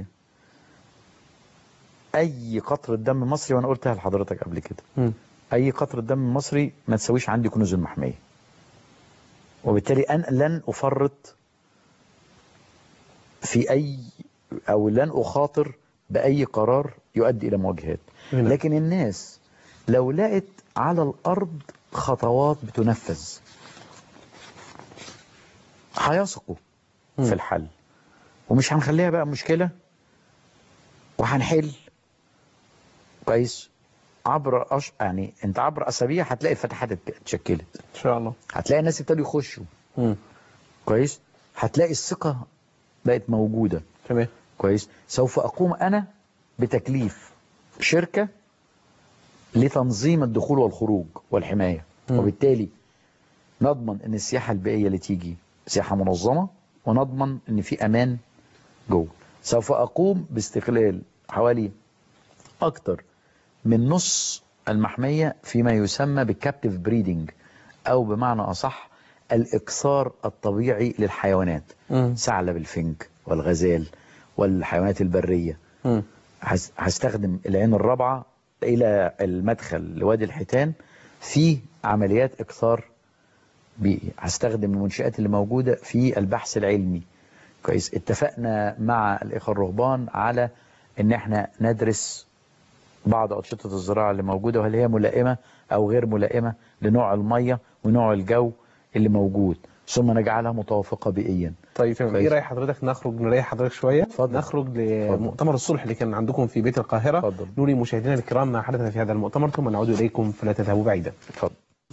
اي قطره دم مصري وانا قلتها لحضرتك قبل كده مم. اي قطره دم مصري ما تسويش عندي كنوز المحميه وبالتالي انا لن افرط في اي او لن اخاطر باي قرار يؤدي الى مواجهات نعم. لكن الناس لو لقت على الارض خطوات بتنفذ هيثقوا في الحل ومش هنخليها بقى مشكلة وهنحل كويس عبر أش... يعني انت عبر اسابيع هتلاقي الفتحات ات- اتشكلت ان شاء الله هتلاقي الناس ابتدوا يخشوا مم. كويس هتلاقي الثقة بقت موجودة تمام كويس سوف اقوم انا بتكليف شركة لتنظيم الدخول والخروج والحماية مم. وبالتالي نضمن ان السياحة البيئية اللي تيجي سياحة منظمة ونضمن ان في امان جوه سوف اقوم باستغلال حوالي اكتر من نص المحمية فيما يسمى بالكابتيف بريدنج او بمعنى اصح الاكثار الطبيعي للحيوانات مم. ثعلب الفنك والغزال والحيوانات البرية مم. هس- هستخدم العين الرابعة إلى المدخل لوادي الحيتان في عمليات إكثار بيئي هستخدم المنشآت اللي موجودة في البحث العلمي كويس اتفقنا مع الإخوة الرهبان على إن احنا ندرس بعض أنشطة الزراعة اللي موجودة وهل هي ملائمة أو غير ملائمة لنوع المية ونوع الجو اللي موجود ثم نجعلها متوافقة بيئيا طيب تمام كويس. ايه راي حضرتك نخرج نريح حضرتك شويه اتفضل. نخرج لمؤتمر الصلح اللي كان عندكم في بيت القاهره اتفضل. نوري مشاهدينا الكرام ما حدث في هذا المؤتمر ثم نعود اليكم فلا تذهبوا بعيدا اتفضل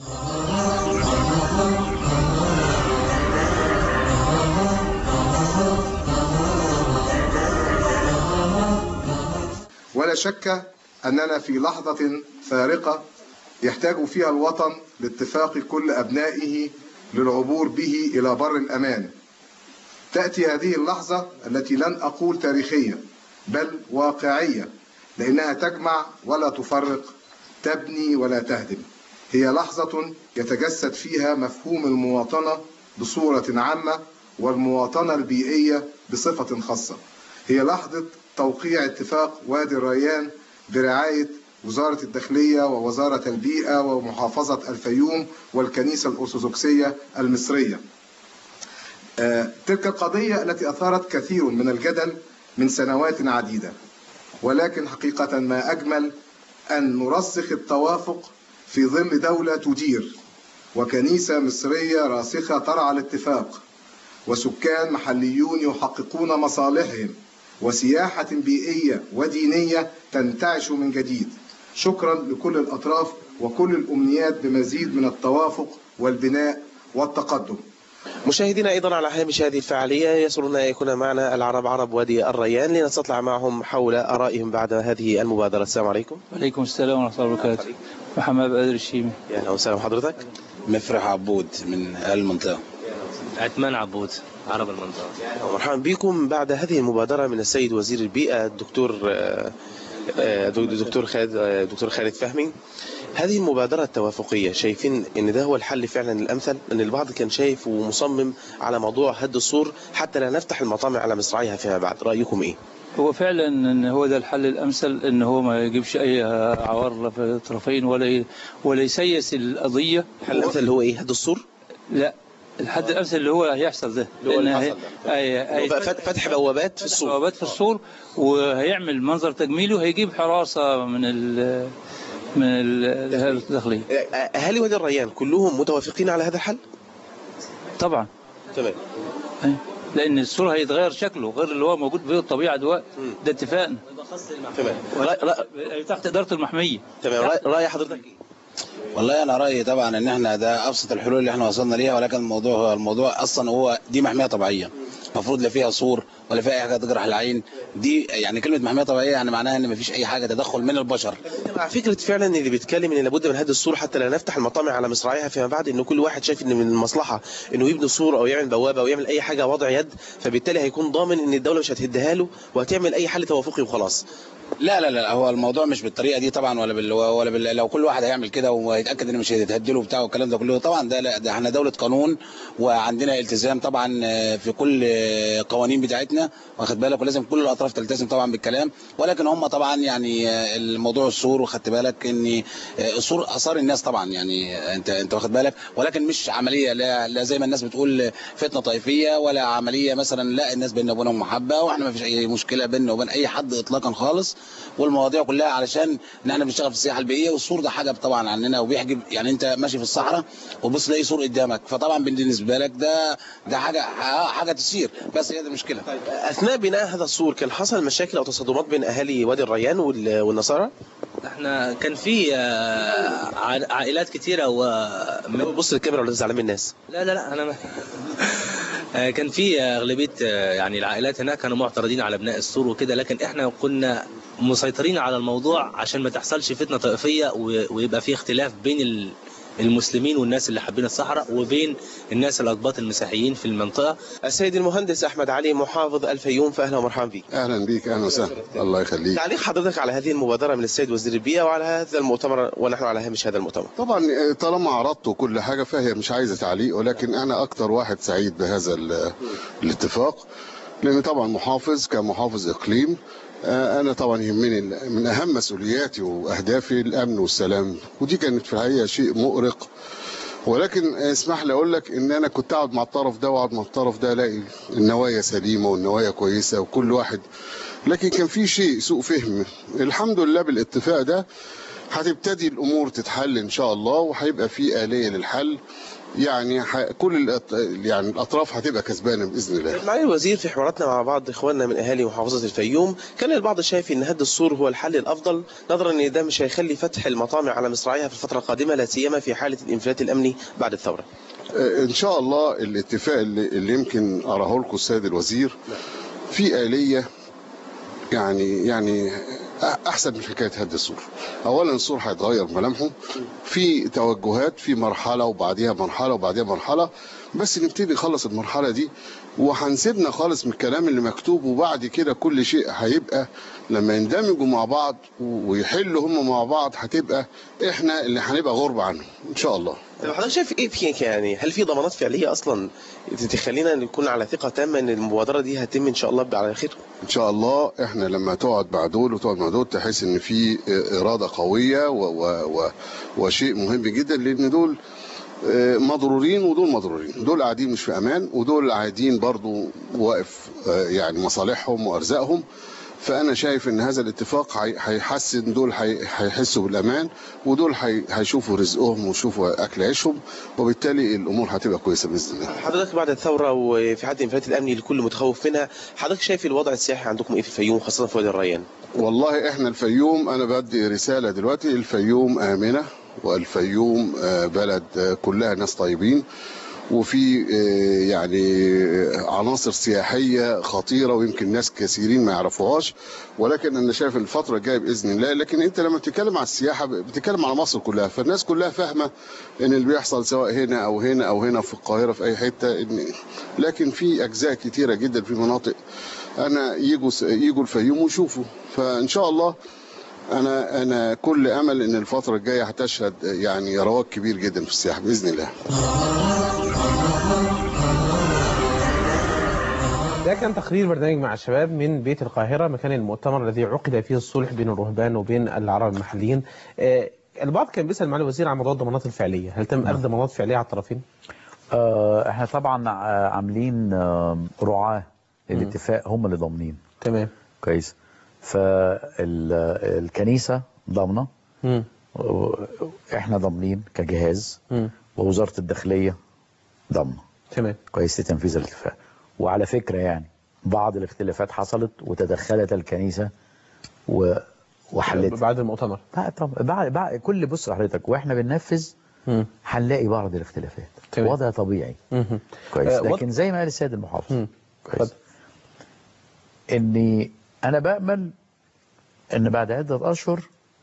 ولا شك أننا في لحظة فارقة يحتاج فيها الوطن لاتفاق كل أبنائه للعبور به إلى بر الأمان تأتي هذه اللحظة التي لن أقول تاريخية بل واقعية لأنها تجمع ولا تفرق تبني ولا تهدم هي لحظة يتجسد فيها مفهوم المواطنة بصورة عامة والمواطنة البيئية بصفة خاصة هي لحظة توقيع اتفاق وادي الريان برعاية وزارة الداخلية ووزارة البيئة ومحافظة الفيوم والكنيسة الأرثوذكسية المصرية آه، تلك القضية التي أثارت كثير من الجدل من سنوات عديدة ولكن حقيقة ما أجمل أن نرسخ التوافق في ظل دولة تدير وكنيسة مصرية راسخة ترعى الاتفاق وسكان محليون يحققون مصالحهم وسياحة بيئية ودينية تنتعش من جديد شكرا لكل الأطراف وكل الأمنيات بمزيد من التوافق والبناء والتقدم مشاهدينا ايضا على هامش هذه الفعاليه يسرنا ان يكون معنا العرب عرب وادي الريان لنستطلع معهم حول ارائهم بعد هذه المبادره السلام عليكم وعليكم السلام ورحمة الله وبركاته محمد بدر الشيمي يا اهلا وسهلا بحضرتك مفرح عبود من اهل المنطقه عثمان عبود عرب المنطقة مرحبا بكم بعد هذه المبادره من السيد وزير البيئه الدكتور آه، آه، دكتور خالد آه، دكتور خالد فهمي هذه المبادرة التوافقية شايفين ان ده هو الحل فعلا الامثل ان البعض كان شايف ومصمم على موضوع هد السور حتى لا نفتح المطامع على مصراعيها فيما بعد رأيكم ايه هو فعلا ان هو ده الحل الامثل ان هو ما يجيبش اي عوار في الطرفين ولا ي- ولا يسيس القضيه الحل الامثل اللي هو ايه هد السور لا الحد الامثل اللي هو هيحصل ده اللي هو اللي لأن حصل هي- هي- هي- فتح فتح بوابات في السور بوابات في السور وهيعمل منظر تجميلي وهيجيب حراسه من ال من ال- الداخليه اهالي وادي الريان كلهم متوافقين على هذا الحل طبعا تمام أي. لان السور هيتغير شكله غير اللي هو موجود في الطبيعه دلوقتي ده اتفاقنا تمام رأي- رأي- تحت اداره المحميه تمام رأي- راي حضرتك ايه والله انا رايي طبعا ان احنا ده ابسط الحلول اللي احنا وصلنا ليها ولكن الموضوع هو الموضوع اصلا هو دي محميه طبيعيه المفروض لا فيها سور ولا فيها اي حاجه تجرح العين دي يعني كلمه محميه طبيعيه يعني معناها ان مفيش اي حاجه تدخل من البشر مع فكره فعلا اللي بيتكلم ان لابد من هد السور حتى لا نفتح المطامع على مصراعيها فيما بعد ان كل واحد شايف ان من المصلحه انه يبني سور او يعمل بوابه او يعمل اي حاجه وضع يد فبالتالي هيكون ضامن ان الدوله مش هتهدها له وهتعمل اي حل توافقي وخلاص لا لا لا هو الموضوع مش بالطريقه دي طبعا ولا بال ولا بال لو كل واحد هيعمل كده ويتاكد ان مش هيتهدله وبتاع والكلام ده كله طبعا ده لا ده احنا دوله قانون وعندنا التزام طبعا آه، في كل آه، قوانين بتاعتنا واخد بالك ولازم كل الاطراف تلتزم طبعا بالكلام ولكن هم طبعا يعني آه، الموضوع السور وخدت بالك ان آه، السور اثار الناس طبعا يعني آه، انت انت واخد بالك ولكن مش عمليه لا, لا زي ما الناس بتقول فتنه طائفيه ولا عمليه مثلا لا الناس بيننا وبينهم محبه واحنا ما فيش اي مشكله بيننا وبين اي حد اطلاقا خالص والمواضيع كلها علشان ان احنا بنشتغل في السياحه البيئيه والسور ده حاجه طبعا عننا وبيحجب يعني انت ماشي في الصحراء وبص تلاقي سور قدامك فطبعا بالنسبه لك ده ده حاجه حاجه تسير بس هي دي المشكله اثناء بناء هذا السور كان حصل مشاكل او تصادمات بين اهالي وادي الريان وال- والنصارى احنا كان في آه، ع- عائلات كتيرة و بص للكاميرا ولا تزعل من الناس لا لا لا انا ما آه، كان في اغلبيه آه، يعني العائلات هناك كانوا معترضين على بناء السور وكده لكن احنا كنا مسيطرين على الموضوع عشان ما تحصلش فتنه طائفيه و- ويبقى في اختلاف بين ال- المسلمين والناس اللي حابين الصحراء وبين الناس الاقباط المسيحيين في المنطقه السيد المهندس احمد علي محافظ الفيوم فاهلا ومرحبا بك اهلا بيك اهلا وسهلا الله يخليك تعليق حضرتك على هذه المبادره من السيد وزير البيئه وعلى هذا المؤتمر ونحن على هامش هذا المؤتمر طبعا طالما عرضت كل حاجه فهي مش عايزه تعليق ولكن انا اكتر واحد سعيد بهذا ال- الاتفاق لان طبعا محافظ كمحافظ اقليم آه، انا طبعا يهمني ال- من اهم مسؤولياتي واهدافي الامن والسلام ودي كانت في الحقيقه شيء مؤرق ولكن اسمح لي اقول لك ان انا كنت اقعد مع الطرف ده واقعد مع الطرف ده الاقي النوايا سليمه والنوايا كويسه وكل واحد لكن كان في شيء سوء فهم الحمد لله بالاتفاق ده هتبتدي الامور تتحل ان شاء الله وهيبقى في اليه للحل يعني ح... كل الأط... يعني الاطراف هتبقى كسبانه باذن الله معالي الوزير في حواراتنا مع بعض اخواننا من اهالي محافظه الفيوم كان البعض شايف ان هد السور هو الحل الافضل نظرا ان ده مش هيخلي فتح المطامع على مصراعيها في الفتره القادمه لا سيما في حاله الانفلات الامني بعد الثوره آه، ان شاء الله الاتفاق اللي, اللي يمكن اراه لكم السيد الوزير في اليه يعني يعني احسن من حكايه هد السور اولا السور هيتغير ملامحه في توجهات في مرحله وبعديها مرحله وبعديها مرحله بس نبتدي نخلص المرحله دي وهنسيبنا خالص من الكلام اللي مكتوب وبعد كده كل شيء هيبقى لما يندمجوا مع بعض ويحلوا هم مع بعض هتبقى احنا اللي هنبقى غربة عنهم ان شاء الله طب حضرتك شايف ايه في يعني هل في ضمانات فعليه اصلا تخلينا نكون على ثقه تامه ان المبادره دي هتتم ان شاء الله على خير ان شاء الله احنا لما تقعد مع دول وتقعد مع دول تحس ان في اراده قويه و و و وشيء مهم جدا لان دول آه، مضرورين ودول مضرورين دول قاعدين مش في امان ودول قاعدين برضو واقف آه، يعني مصالحهم وارزاقهم فانا شايف ان هذا الاتفاق هي- هيحسن دول هي- هيحسوا بالامان ودول هي- هيشوفوا رزقهم ويشوفوا اكل عيشهم وبالتالي الامور هتبقى كويسه باذن الله حضرتك بعد الثورة وفي حد الانفلات الأمني الكل متخوف منها حضرتك شايف الوضع السياحي عندكم إيه في الفيوم خاصة في وادي الريان والله احنا الفيوم انا بدي رساله دلوقتي الفيوم امنه والفيوم آه، بلد آه، كلها ناس طيبين وفي آه، يعني آه، عناصر سياحيه خطيره ويمكن ناس كثيرين ما يعرفوهاش ولكن انا شايف الفتره الجايه باذن الله لكن انت لما بتتكلم على السياحه بتتكلم على مصر كلها فالناس كلها فاهمه ان اللي بيحصل سواء هنا او هنا او هنا في القاهره في اي حته إن لكن في اجزاء كتيره جدا في مناطق انا يجوا يجوا الفيوم ويشوفوا فان شاء الله انا انا كل امل ان الفتره الجايه هتشهد يعني رواج كبير جدا في السياحه باذن الله ده كان تقرير برنامج مع الشباب من بيت القاهرة مكان المؤتمر الذي عقد فيه الصلح بين الرهبان وبين العرب المحليين آه، البعض كان بيسأل معالي الوزير عن موضوع الضمانات الفعلية هل تم أخذ ضمانات فعلية على الطرفين؟ آه، احنا طبعا آه، عاملين آه، رعاة للاتفاق هم اللي ضامنين تمام كويس فالكنيسة ضامنة مم. احنا ضامنين كجهاز مم. ووزارة الداخلية ضامنة تمام كويس لتنفيذ الاتفاق وعلى فكرة يعني بعض الاختلافات حصلت وتدخلت الكنيسة و... وحلتها بعد المؤتمر لا طب بعد بعد كل بص حضرتك واحنا بننفذ مم. هنلاقي بعض الاختلافات تمام. وضع طبيعي مهم. كويس آه، وض- لكن زي ما قال السيد المحافظ مم. كويس اني انا بامل ان بعد عده اشهر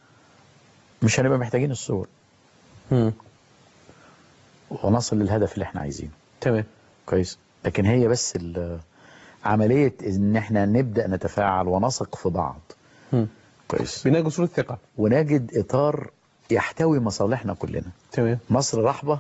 مش هنبقى محتاجين الصور مم. ونصل للهدف اللي احنا عايزينه تمام كويس لكن هي بس ال- عمليه ان احنا نبدا نتفاعل ونثق في بعض مم. كويس بناء جسور الثقة ونجد اطار يحتوي مصالحنا كلنا تمام مصر رحبه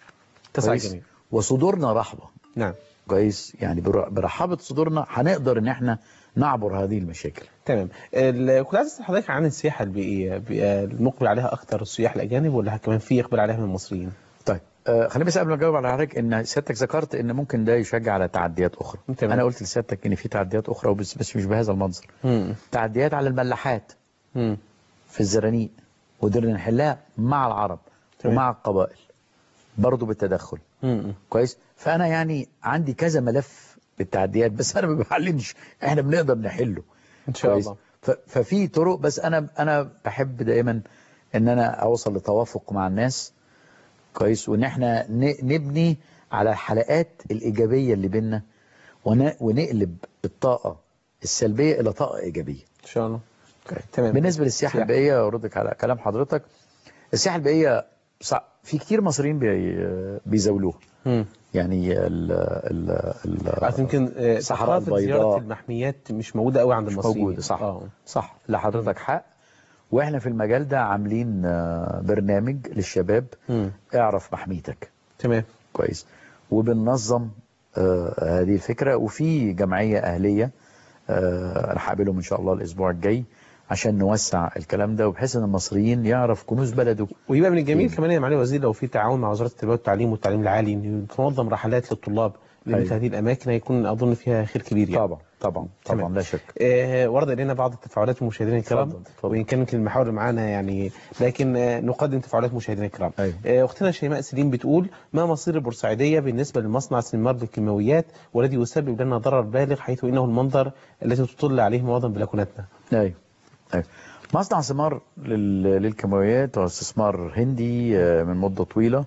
تسعى كويس؟ الجميع وصدورنا رحبه نعم كويس يعني بر- برحابه صدورنا هنقدر ان احنا نعبر هذه المشاكل تمام ال- كنت عايز اسال حضرتك عن السياحه البيئيه بي- المقبل عليها اكثر السياح الاجانب ولا كمان في اقبال عليها من المصريين؟ طيب آه خليني بس قبل ما اجاوب على حضرتك ان سيادتك ذكرت ان ممكن ده يشجع على تعديات اخرى تمام. انا قلت لسيادتك ان في تعديات اخرى وبس بس مش بهذا المنظر مم. تعديات على الملاحات مم. في الزرانيق قدرنا نحلها مع العرب تمام. ومع القبائل برضه بالتدخل مم. كويس فانا يعني عندي كذا ملف للتعديات بس انا ما بعلنش احنا بنقدر نحله ان شاء كويس؟ الله ف- ففي طرق بس انا انا بحب دائما ان انا اوصل لتوافق مع الناس كويس وان احنا ن- نبني على الحلقات الايجابيه اللي بينا ون- ونقلب الطاقه السلبيه الى طاقه ايجابيه ان شاء الله تمام بالنسبه للسياحه سياحة. البيئيه اردك على كلام حضرتك السياحه البيئيه صع- في كتير مصريين بي بيزاولوها مم. يعني ال ال ال عارف يمكن آه، الصحراء ثقافه زياره البيضاء المحميات مش موجوده قوي عند مش المصريين موجودة صح آه. صح لحضرتك حق واحنا في المجال ده عاملين آه، برنامج للشباب مم. اعرف محميتك تمام كويس وبننظم آه، هذه الفكرة وفي جمعية أهلية آه، انا هقابلهم ان شاء الله الاسبوع الجاي عشان نوسع الكلام ده وبحيث ان المصريين يعرف كنوز بلده ويبقى من الجميل كمان يا معالي الوزير لو في تعاون مع وزاره التربيه والتعليم والتعليم العالي ان تنظم رحلات للطلاب لمثل أيوة. هذه الاماكن هيكون اظن فيها خير كبير يعني طبعا طبعا تمام. طبعا لا شك آه، ورد الينا بعض التفاعلات من مشاهدينا الكرام اتفضل، اتفضل. وان كان يمكن المحاور اللي معانا يعني لكن آه، نقدم تفاعلات مشاهدينا الكرام أيوة. آه، اختنا شيماء سليم بتقول ما مصير البورسعيديه بالنسبه لمصنع سنمار للكيماويات والذي يسبب لنا ضرر بالغ حيث انه المنظر الذي تطل عليه معظم بلكوناتنا ايوه ايوه مصنع ثمار لل- للكيماويات هو استثمار هندي آه، من مده طويله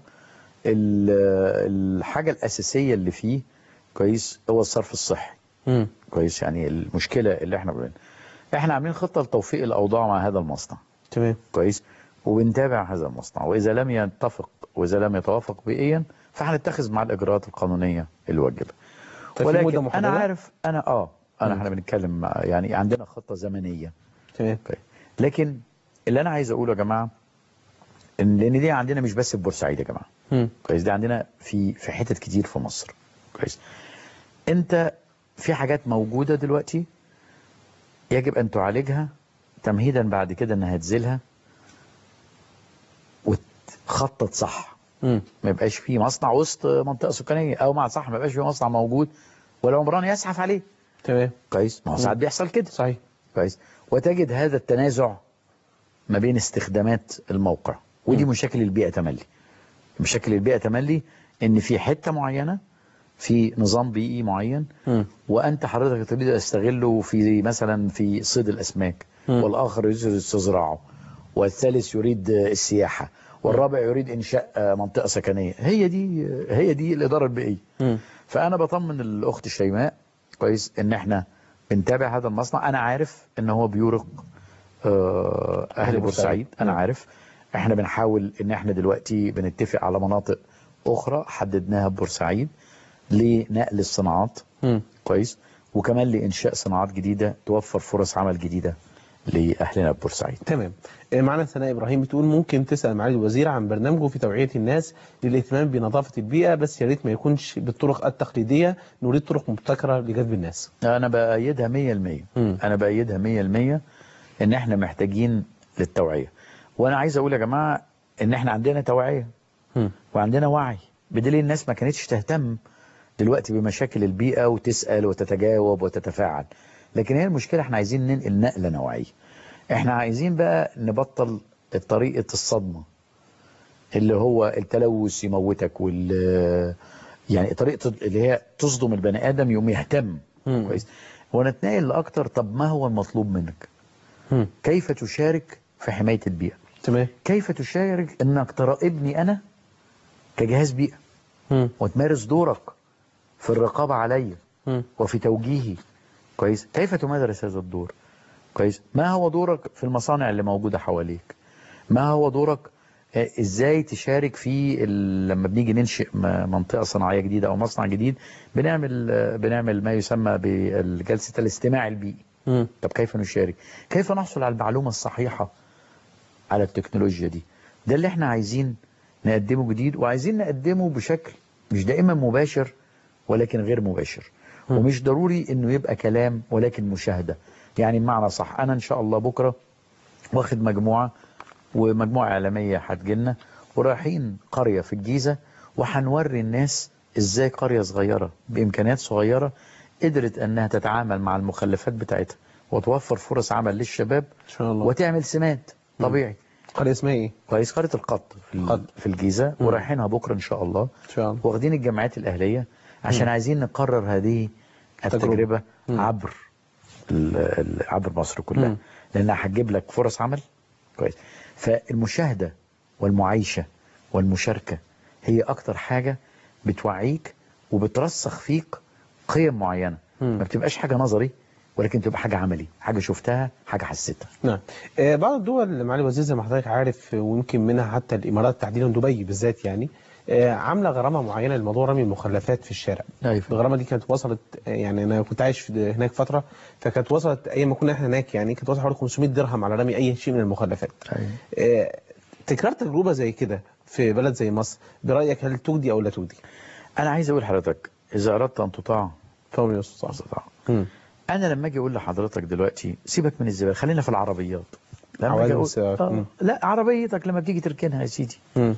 ال- الحاجه الاساسيه اللي فيه كويس هو الصرف الصحي مم. كويس يعني المشكله اللي احنا بنقولها احنا عاملين خطه لتوفيق الاوضاع مع هذا المصنع تمام كويس وبنتابع هذا المصنع واذا لم يتفق واذا لم يتوافق بيئيا فهنتخذ مع الاجراءات القانونيه الواجبه طيب في مدة ولكن انا محددة؟ عارف انا اه انا مم. احنا بنتكلم مع- يعني عندنا خطه زمنيه تمام اوكي لكن اللي انا عايز اقوله يا جماعه ان لان دي عندنا مش بس في بورسعيد يا جماعه مم. كويس دي عندنا في في حتت كتير في مصر كويس انت في حاجات موجوده دلوقتي يجب ان تعالجها تمهيدا بعد كده انها تزيلها وتخطط صح مم. ما يبقاش في مصنع وسط منطقه سكانيه او مع صح ما يبقاش في مصنع موجود والعمران يزحف عليه تمام كويس ما هو ساعات بيحصل كده صحيح كويس وتجد هذا التنازع ما بين استخدامات الموقع ودي مشاكل البيئة تملي مشاكل البيئة تملي ان في حتة معينة في نظام بيئي معين وانت حضرتك تريد تستغله في مثلا في صيد الاسماك والاخر يريد استزراعه والثالث يريد السياحة والرابع يريد انشاء منطقة سكنية هي دي هي دي الادارة البيئية فانا بطمن الاخت شيماء كويس ان احنا بنتابع هذا المصنع انا عارف ان هو بيورق آه، اهل بورسعيد انا عارف احنا بنحاول ان احنا دلوقتي بنتفق على مناطق اخرى حددناها ببورسعيد لنقل الصناعات كويس وكمان لانشاء صناعات جديده توفر فرص عمل جديده لاهلنا ببورسعيد تمام آه، معنا سناء إبراهيم بتقول ممكن تسأل معالي الوزير عن برنامجه في توعية الناس للاهتمام بنظافة البيئة بس يا ريت ما يكونش بالطرق التقليدية نريد طرق مبتكرة لجذب الناس انا بايدها 100% انا بايدها 100% ان احنا محتاجين للتوعيه وانا عايز اقول يا جماعه ان احنا عندنا توعيه وعندنا وعي بدليل الناس ما كانتش تهتم دلوقتي بمشاكل البيئه وتسال وتتجاوب وتتفاعل لكن هي المشكله احنا عايزين ننقل نقله نوعيه احنا عايزين بقى نبطل طريقه الصدمه اللي هو التلوث يموتك وال يعني طريقه اللي هي تصدم البني ادم يقوم يهتم كويس ونتنقل لاكتر طب ما هو المطلوب منك كيف تشارك في حمايه البيئه تمام كيف تشارك انك تراقبني انا كجهاز بيئه وتمارس دورك في الرقابه عليا وفي توجيهي كويس كيف تمارس هذا الدور كويس ما هو دورك في المصانع اللي موجوده حواليك ما هو دورك آه، ازاي تشارك في ال- لما بنيجي ننشئ م- منطقه صناعيه جديده او مصنع جديد بنعمل آه، بنعمل ما يسمى بجلسه الاستماع البيئي طب كيف نشارك كيف نحصل على المعلومه الصحيحه على التكنولوجيا دي ده اللي احنا عايزين نقدمه جديد وعايزين نقدمه بشكل مش دائما مباشر ولكن غير مباشر ومش ضروري انه يبقى كلام ولكن مشاهدة يعني بمعنى صح انا ان شاء الله بكرة واخد مجموعة ومجموعة اعلامية هتجيلنا ورايحين قرية في الجيزة وهنوري الناس ازاي قرية صغيرة بامكانيات صغيرة قدرت انها تتعامل مع المخلفات بتاعتها وتوفر فرص عمل للشباب ان شاء الله وتعمل سماد طبيعي قرية اسمها ايه؟ كويس قرية القط في, ال- في الجيزة مم. ورايحينها بكرة ان شاء الله ان شاء الله واخدين الجامعات الأهلية عشان مم. عايزين نقرر هذه التجربة عبر ال- ال- عبر مصر كلها مم. لأنها هتجيب لك فرص عمل كويس فالمشاهدة والمعايشة والمشاركة هي أكتر حاجة بتوعيك وبترسخ فيك قيم معينة ما بتبقاش حاجة نظري ولكن تبقى حاجة عملي حاجة شفتها حاجة حسيتها نعم آه، بعض الدول معالي الوزير زي ما حضرتك عارف آه، ويمكن منها حتى الامارات تحديدا دبي بالذات يعني آه، عامله غرامه معينه لموضوع رمي المخلفات في الشارع أيوة. الغرامه دي كانت وصلت آه، يعني انا كنت عايش في هناك فتره فكانت وصلت ايام ما كنا احنا هناك يعني كانت وصلت حوالي 500 درهم على رمي اي شيء من المخلفات آه، تكرار تجربه زي كده في بلد زي مصر برايك هل تجدي او لا تجدي؟ أنا عايز أقول لحضرتك إذا أردت أن تطاع فهم يستطاع استطاع أنا لما أجي أقول لحضرتك دلوقتي سيبك من الزبالة خلينا في العربيات لما عوادم أجي أقول السيارات. آه مم. لا عربيتك لما بتيجي تركنها يا سيدي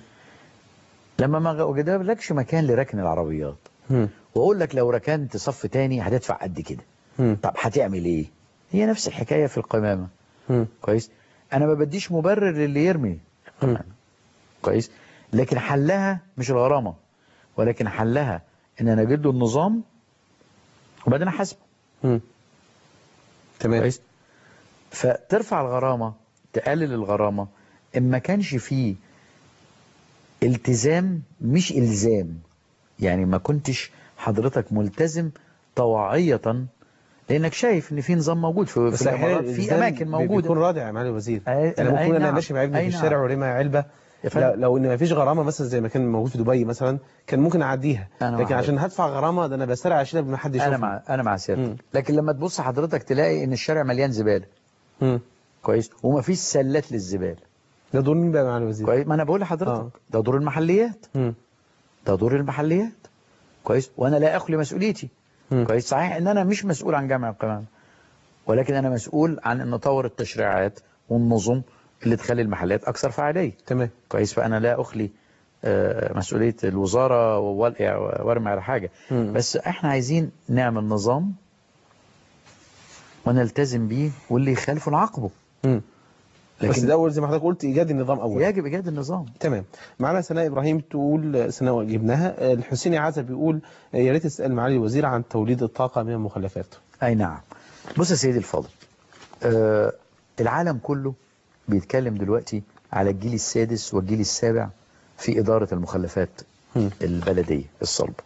لما ما وجدلكش مكان لركن العربيات واقول لك لو ركنت صف تاني هتدفع قد كده طب هتعمل ايه هي نفس الحكايه في القمامه كويس انا ما بديش مبرر للي يرمي القمامه كويس لكن حلها مش الغرامه ولكن حلها ان انا اجد له النظام وبعدين احاسبه تمام كويس فترفع الغرامه تقلل الغرامه ان ما كانش فيه التزام مش الزام يعني ما كنتش حضرتك ملتزم طواعية لانك شايف ان في نظام موجود في, بس في احيانا الامارات في الإنسان اماكن بي- موجوده بيكون رادع يا معالي الوزير أي- يعني أي ممكن انا نعم. ماشي مع ابني أي في الشارع نعم. ورمى علبه يا فندم. لو, لو ان ما فيش غرامه مثلا زي ما كان موجود في دبي مثلا كان ممكن اعديها أنا لكن مع عشان هدفع غرامه ده انا بسرع اشيلها قبل ما حد يشوفني انا مع انا مع سيادتك لكن لما تبص حضرتك تلاقي ان الشارع مليان زباله كويس وما فيش سلات للزباله ده دور مين بقى مع الوزير كويس ما انا بقول لحضرتك آه. ده دور المحليات ده دور المحليات كويس وانا لا اخلي مسؤوليتي كويس صحيح ان انا مش مسؤول عن جمع القمامه ولكن انا مسؤول عن ان اطور التشريعات والنظم اللي تخلي المحلات اكثر فعاليه تمام كويس فانا لا اخلي آه، مسؤوليه الوزاره والقع وارمي على حاجه بس احنا عايزين نعمل نظام ونلتزم بيه واللي يخالفه نعاقبه مم. بس لكن الاول زي ما حضرتك قلت ايجاد النظام اول يجب ايجاد النظام تمام معنا سناء ابراهيم تقول سناء جبناها الحسيني عزب بيقول يا ريت تسال معالي الوزير عن توليد الطاقه من المخلفات اي نعم بص يا سيدي الفاضل آه العالم كله بيتكلم دلوقتي على الجيل السادس والجيل السابع في إدارة المخلفات مم. البلدية الصلبة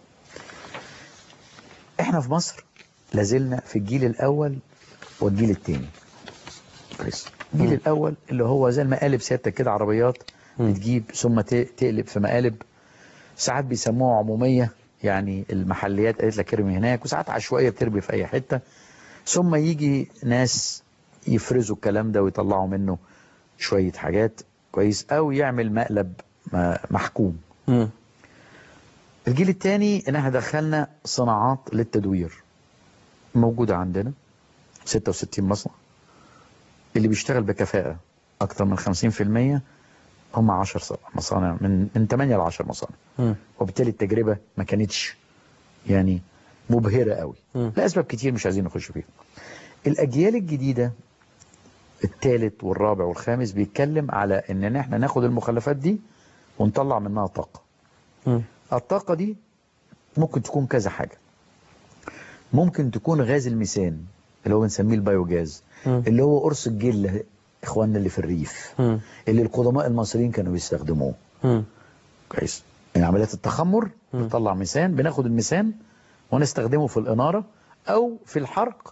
احنا في مصر لازلنا في الجيل الأول والجيل الثاني كويس الجيل الأول اللي هو زي المقالب سيادتك كده عربيات بتجيب ثم ت- تقلب في مقالب ساعات بيسموها عمومية يعني المحليات قالت لك ارمي هناك وساعات عشوائية بترمي في أي حتة ثم يجي ناس يفرزوا الكلام ده ويطلعوا منه شوية حاجات كويس أو يعمل مقلب م- محكوم مم. الجيل الثاني ان احنا دخلنا صناعات للتدوير موجودة عندنا 66 مصنع اللي بيشتغل بكفاءة اكتر من 50% هم 10 ص- مصانع من من 8 ل 10 مصانع مم. وبالتالي التجربة ما كانتش يعني مبهرة قوي مم. لأسباب كتير مش عايزين نخش فيها الأجيال الجديدة الثالث والرابع والخامس بيتكلم على ان احنا ناخد المخلفات دي ونطلع منها طاقة مم. الطاقة دي ممكن تكون كذا حاجة ممكن تكون غاز الميثان اللي هو بنسميه البيوجاز مم. اللي هو قرص الجلة اخواننا اللي في الريف مم. اللي القدماء المصريين كانوا بيستخدموه مم. كويس من عمليات التخمر مم. بتطلع ميثان بناخد الميثان ونستخدمه في الإنارة أو في الحرق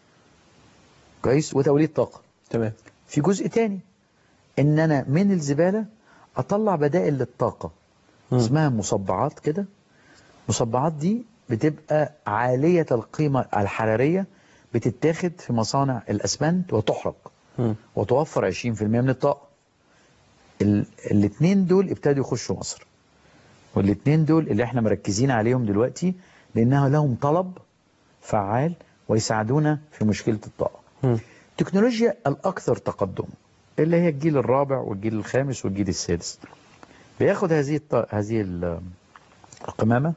كويس وتوليد طاقة تمام في جزء تاني ان انا من الزبالة اطلع بدائل للطاقة مم. اسمها مصبعات كده مصبعات دي بتبقى عالية القيمة الحرارية بتتاخد في مصانع الاسمنت وتحرق مم. وتوفر 20% من الطاقة ال- الاتنين دول ابتدوا يخشوا مصر والاتنين دول اللي احنا مركزين عليهم دلوقتي لانها لهم طلب فعال ويساعدونا في مشكلة الطاقة مم. التكنولوجيا الأكثر تقدم اللي هي الجيل الرابع والجيل الخامس والجيل السادس بياخد هذه الط... هذه ال- القمامة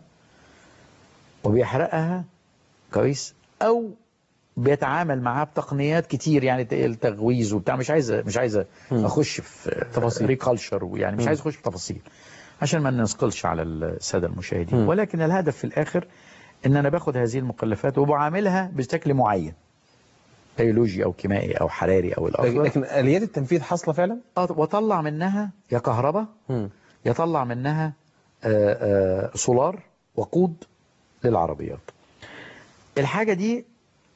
وبيحرقها كويس أو بيتعامل معاها بتقنيات كتير يعني ت- التغويز وبتاع مش عايز مش عايز مم. اخش في تفاصيل. ريكالشر ويعني مش مم. عايز اخش في تفاصيل عشان ما نثقلش على الساده المشاهدين مم. ولكن الهدف في الاخر ان انا باخد هذه المخلفات وبعاملها بشكل معين بيولوجي او كيميائي او حراري او لكن الاخر لكن اليات التنفيذ حاصله فعلا آه، واطلع منها يا كهرباء مم. يطلع منها آه، آه، سولار وقود للعربيات الحاجة دي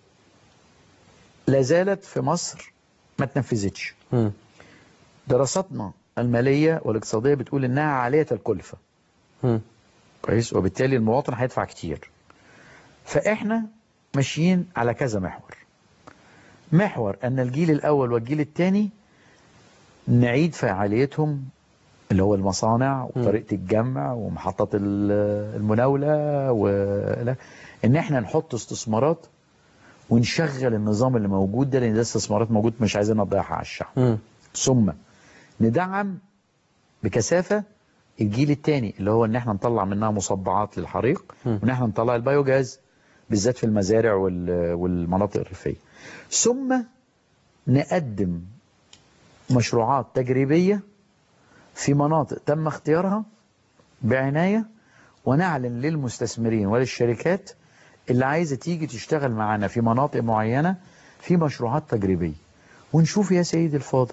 لا زالت في مصر ما تنفذتش مم. دراساتنا المالية والاقتصادية بتقول انها عالية الكلفة مم. كويس وبالتالي المواطن هيدفع كتير فاحنا ماشيين على كذا محور محور ان الجيل الاول والجيل الثاني نعيد فعاليتهم اللي هو المصانع وطريقة الجمع ومحطات ال- المناولة و... لا. ان احنا نحط استثمارات ونشغل النظام اللي موجود ده لان ده استثمارات موجود مش عايزين نضيعها على الشعب مم. ثم ندعم بكثافة الجيل الثاني اللي هو ان احنا نطلع منها مصبعات للحريق مم. وان احنا نطلع البيوجاز بالذات في المزارع وال- والمناطق الريفية ثم نقدم مشروعات تجريبية في مناطق تم اختيارها بعناية ونعلن للمستثمرين وللشركات اللي عايزة تيجي تشتغل معانا في مناطق معينة في مشروعات تجريبية ونشوف يا سيدي الفاضل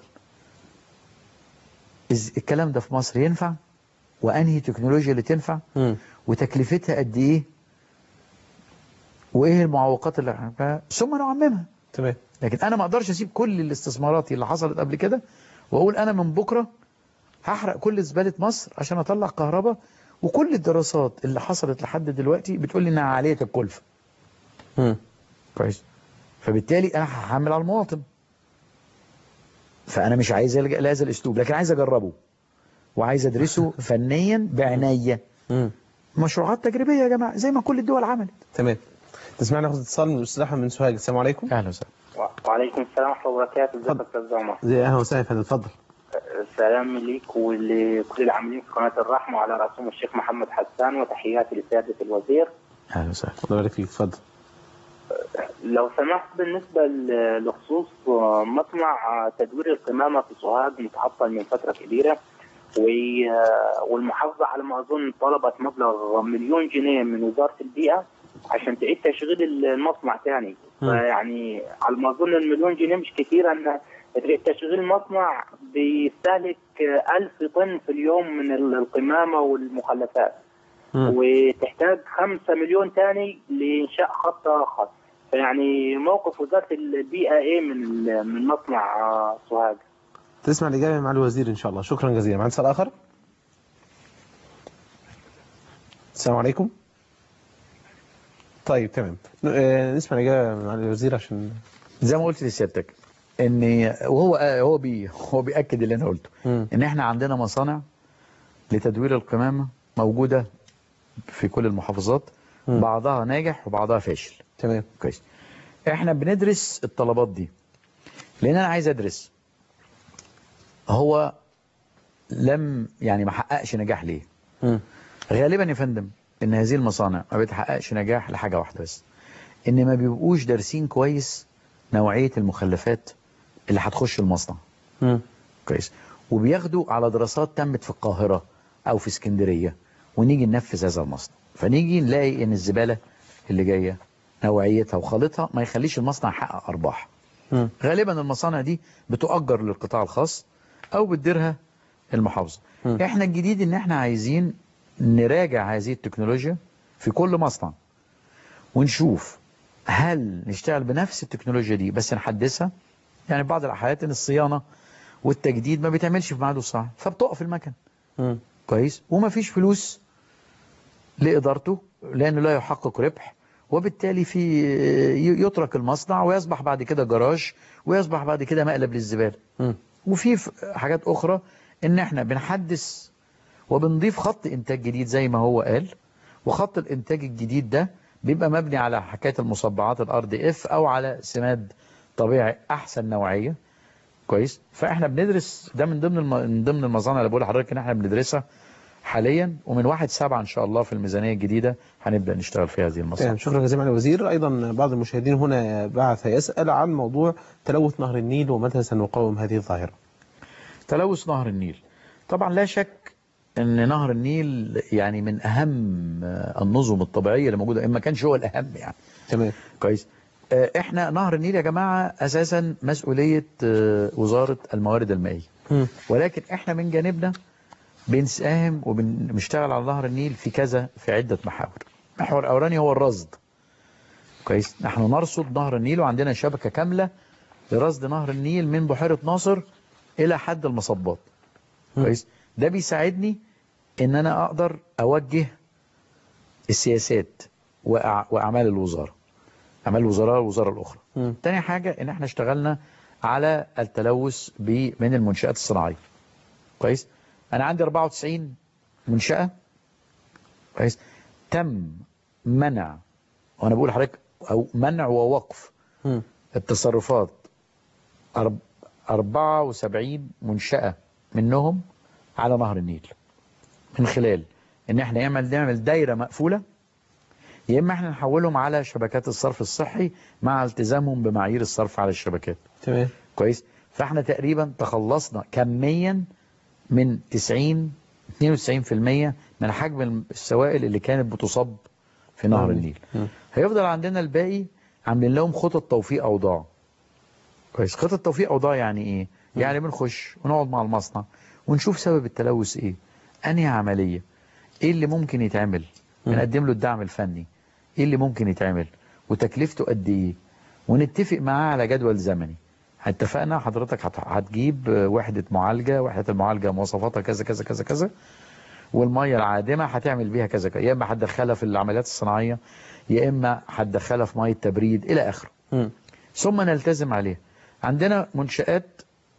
إز الكلام ده في مصر ينفع وأنهي تكنولوجيا اللي تنفع مم. وتكلفتها قد إيه وإيه المعوقات اللي احنا ثم نعممها تمام لكن أنا ما أقدرش أسيب كل الاستثمارات اللي حصلت قبل كده وأقول أنا من بكرة هحرق كل زبالة مصر عشان أطلع كهرباء وكل الدراسات اللي حصلت لحد دلوقتي بتقول لي إنها عالية الكلفة مم. كويس فبالتالي أنا هحمل على المواطن فأنا مش عايز ألجأ لهذا الأسلوب لكن عايز أجربه وعايز أدرسه فنيا بعناية مم. مشروعات تجريبية يا جماعة زي ما كل الدول عملت تمام تسمعنا ناخد اتصال من الاستاذ احمد من سوهاج السلام عليكم أهلا وسهلا وعليكم السلام ورحمة الله وبركاته ازيك يا استاذ عمر زي اهلا وسهلا يا فندم اتفضل سلام ليك ولكل العاملين في قناة الرحمة وعلى رأسهم الشيخ محمد حسان وتحياتي لسيادة الوزير أهلا وسهلا الله يبارك فيك اتفضل لو سمحت بالنسبة ل- لخصوص مصنع تدوير القمامة في سوهاج متعطل من فترة كبيرة و- والمحافظة على ما أظن طلبت مبلغ مليون جنيه من وزارة البيئة عشان تعيد تشغيل المصنع تاني مم. فيعني على ما أظن المليون جنيه مش كثير أن تعيد تشغيل المصنع بيستهلك ألف طن في اليوم من القمامة والمخلفات وتحتاج خمسة مليون تاني لإنشاء خط آخر فيعني موقف وزارة البيئة إيه من من مصنع آه، سوهاج تسمع الإجابة مع الوزير إن شاء الله شكرا جزيلا معنا اتصال آخر السلام عليكم طيب تمام آه، نسمع الإجابة مع الوزير عشان زي ما قلت لسيادتك ان وهو هو بي هو بياكد اللي انا قلته ان احنا عندنا مصانع لتدوير القمامه موجوده في كل المحافظات بعضها ناجح وبعضها فاشل تمام كويس احنا بندرس الطلبات دي لان انا عايز ادرس هو لم يعني ما حققش نجاح ليه غالبا يا فندم ان هذه المصانع ما بتحققش نجاح لحاجه واحده بس ان ما بيبقوش دارسين كويس نوعيه المخلفات اللي هتخش المصنع كويس وبياخدوا على دراسات تمت في القاهره او في اسكندريه ونيجي ننفذ هذا المصنع فنيجي نلاقي ان الزباله اللي جايه نوعيتها وخالطها ما يخليش المصنع يحقق ارباح غالبا المصانع دي بتؤجر للقطاع الخاص او بتديرها المحافظه احنا الجديد ان احنا عايزين نراجع هذه التكنولوجيا في كل مصنع ونشوف هل نشتغل بنفس التكنولوجيا دي بس نحدثها يعني في بعض الحالات ان الصيانه والتجديد ما بيتعملش في ميعاده الصح فبتقف المكن كويس وما فيش فلوس لادارته لانه لا يحقق ربح وبالتالي في يترك المصنع ويصبح بعد كده جراج ويصبح بعد كده مقلب للزباله وفي ف- حاجات اخرى ان احنا بنحدث وبنضيف خط انتاج جديد زي ما هو قال وخط الانتاج الجديد ده بيبقى مبني على حكايه المصبعات الار دي اف او على سماد طبيعي احسن نوعيه كويس فاحنا بندرس ده من ضمن الم... من ضمن المصانع اللي بقول لحضرتك ان احنا بندرسها حاليا ومن واحد سبعة ان شاء الله في الميزانيه الجديده هنبدا نشتغل في هذه المصانع تمام شكرا جزيلا على الوزير أيضا بعض المشاهدين هنا بعث يسأل عن موضوع تلوث نهر النيل ومتى سنقاوم هذه الظاهرة تلوث نهر النيل طبعا لا شك ان نهر النيل يعني من اهم النظم الطبيعيه اللي موجوده ان ما كانش هو الاهم يعني تمام كويس آه، احنا نهر النيل يا جماعه اساسا مسؤوليه آه، وزاره الموارد المائيه ولكن احنا من جانبنا بنساهم وبنشتغل على نهر النيل في كذا في عده محاور المحور الاولاني هو الرصد كويس نحن نرصد نهر النيل وعندنا شبكه كامله لرصد نهر النيل من بحيره ناصر الى حد المصبات كويس ده بيساعدني ان انا اقدر اوجه السياسات وأع- واعمال الوزاره اعمال الوزراء والوزاره الاخرى تاني حاجه ان احنا اشتغلنا على التلوث ب- من المنشات الصناعيه كويس انا عندي 94 منشاه كويس تم منع وانا بقول لحضرتك او منع ووقف التصرفات أرب- 74 منشأة منهم على نهر النيل من خلال ان احنا نعمل نعمل دايرة مقفولة يا اما احنا نحولهم على شبكات الصرف الصحي مع التزامهم بمعايير الصرف على الشبكات تمام كويس فاحنا تقريبا تخلصنا كميا من 90 92% من حجم السوائل اللي كانت بتصب في نهر النيل هيفضل عندنا الباقي عاملين لهم خطط توفيق اوضاع كويس خطط توفيق اوضاع يعني ايه يعني بنخش ونقعد مع المصنع ونشوف سبب التلوث ايه انهي عمليه ايه اللي ممكن يتعمل بنقدم له الدعم الفني ايه اللي ممكن يتعمل وتكلفته قد ايه ونتفق معاه على جدول زمني اتفقنا حضرتك هت- هتجيب وحدة معالجة وحدة المعالجة مواصفاتها كذا كذا كذا كذا والمية العادمة هتعمل بيها كذا كذا يا اما هتدخلها في العمليات الصناعية يا اما هتدخلها في مية تبريد الى اخره ثم نلتزم عليها عندنا منشآت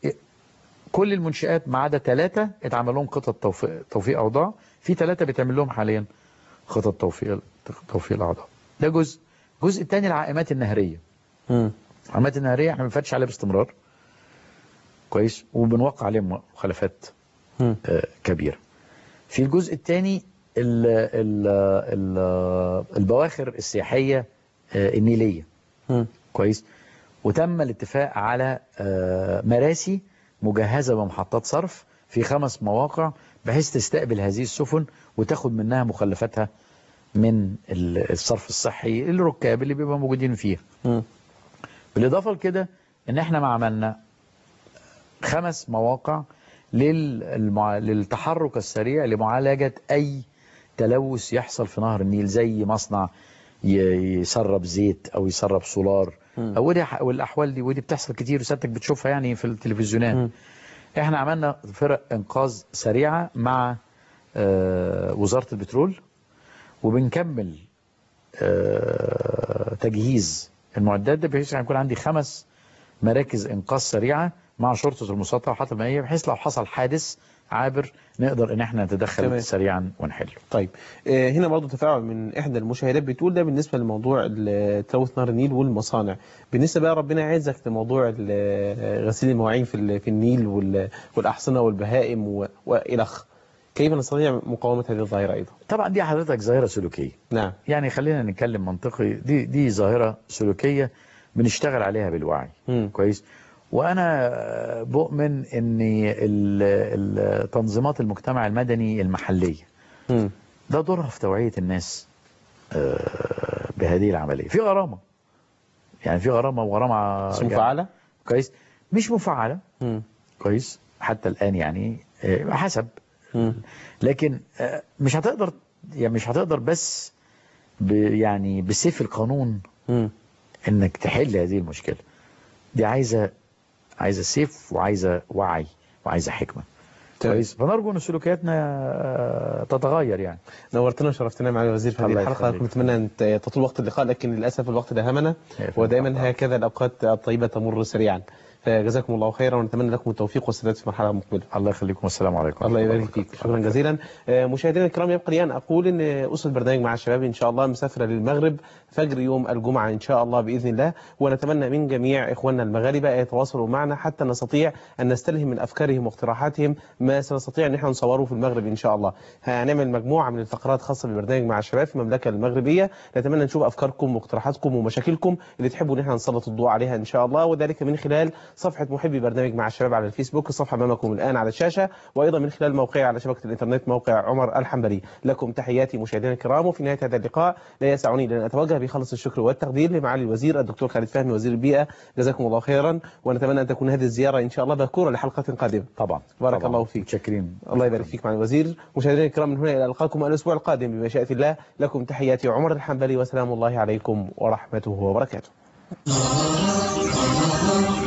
كل المنشآت ما عدا ثلاثة اتعمل لهم خطط توفيق, توفيق أوضاع في ثلاثة بيتعمل لهم حاليا خطط توفيق توفيق الأعضاء ده جزء الجزء الثاني العائمات النهرية العائمات النهرية احنا ما بنفتش عليها باستمرار كويس وبنوقع عليهم مخالفات آه، كبيرة في الجزء الثاني ال- ال- ال- البواخر السياحية آه، النيلية كويس وتم الاتفاق على آه، مراسي مجهزة بمحطات صرف في خمس مواقع بحيث تستقبل هذه السفن وتاخد منها مخلفاتها من ال- الصرف الصحي الركاب اللي بيبقى موجودين فيها بالإضافة لكده إن إحنا ما عملنا خمس مواقع للمع... للتحرك السريع لمعالجة أي تلوث يحصل في نهر النيل زي مصنع ي- يسرب زيت أو يسرب سولار مم. أو ودي والأحوال دي ودي بتحصل كتير وسيادتك بتشوفها يعني في التلفزيونات احنا عملنا فرق انقاذ سريعة مع آه، وزارة البترول وبنكمل آه، تجهيز المعدات ده بحيث يكون عندي خمس مراكز انقاذ سريعة مع شرطة المسطحات المائية بحيث لو حصل حادث عابر نقدر ان احنا نتدخل تمام. سريعا ونحله طيب آه، هنا برضه تفاعل من احدى المشاهدات بتقول ده بالنسبه لموضوع ال- تلوث نهر النيل والمصانع بالنسبه بقى ربنا يعزك لموضوع ال- غسيل المواعين في ال- في النيل وال- والاحصنه والبهائم و- والخ كيف نستطيع مقاومه هذه الظاهره ايضا طبعا دي حضرتك ظاهرة سلوكية نعم يعني خلينا نتكلم منطقي دي دي ظاهرة سلوكية بنشتغل عليها بالوعي مم. كويس وانا بؤمن ان ال- ال- تنظيمات المجتمع المدني المحلية مم. ده دورها في توعية الناس آه، بهذه العملية في غرامة يعني في غرامة وغرامة بس مفعلة؟ كويس مش مفعلة مم. كويس حتى الآن يعني آه، حسب مم. لكن آه، مش هتقدر يعني مش هتقدر بس ب يعني بسيف القانون مم. انك تحل هذه المشكلة دي عايزة عايزة سيف وعايزة وعي وعايزة حكمة كويس فنرجو ان سلوكياتنا آه، تتغير يعني نورتنا وشرفتنا معالي الوزير في هذه الله الحلقه يخليك. كنت اتمنى ان ت- تطول وقت اللقاء لكن للاسف الوقت داهمنا ودائما هكذا الاوقات الطيبه تمر سريعا فجزاكم الله خيرا ونتمنى لكم التوفيق والسداد في المرحله المقبله الله يخليكم والسلام عليكم الله يبارك فيك شكرا جزيلا آه، مشاهدينا الكرام يبقى لي ان اقول ان اسره البرنامج مع الشباب ان شاء الله مسافره للمغرب فجر يوم الجمعه ان شاء الله باذن الله ونتمنى من جميع اخواننا المغاربه يتواصلوا معنا حتى نستطيع ان نستلهم من افكارهم واقتراحاتهم ما سنستطيع ان احنا نصوره في المغرب ان شاء الله هنعمل مجموعه من الفقرات خاصه بالبرنامج مع الشباب في المملكه المغربيه نتمنى نشوف افكاركم واقتراحاتكم ومشاكلكم اللي تحبوا ان احنا نسلط الضوء عليها ان شاء الله وذلك من خلال صفحه محبي برنامج مع الشباب على الفيسبوك الصفحه امامكم الان على الشاشه وايضا من خلال موقعي على شبكه الانترنت موقع عمر الحنبلي لكم تحياتي مشاهدينا الكرام وفي نهايه هذا اللقاء لا يسعني لان اتوجه بخلص الشكر والتقدير لمعالي الوزير الدكتور خالد فهمي وزير البيئه جزاكم الله خيرا ونتمنى ان تكون هذه الزياره ان شاء الله باكوره لحلقه قادمه طبعا بارك طبعاً. الله فيك متشكرين الله يبارك فيك معالي الوزير مشاهدينا الكرام من هنا الى القاكم الاسبوع القادم بمشيئه الله لكم تحياتي عمر الحنبلي وسلام الله عليكم ورحمته وبركاته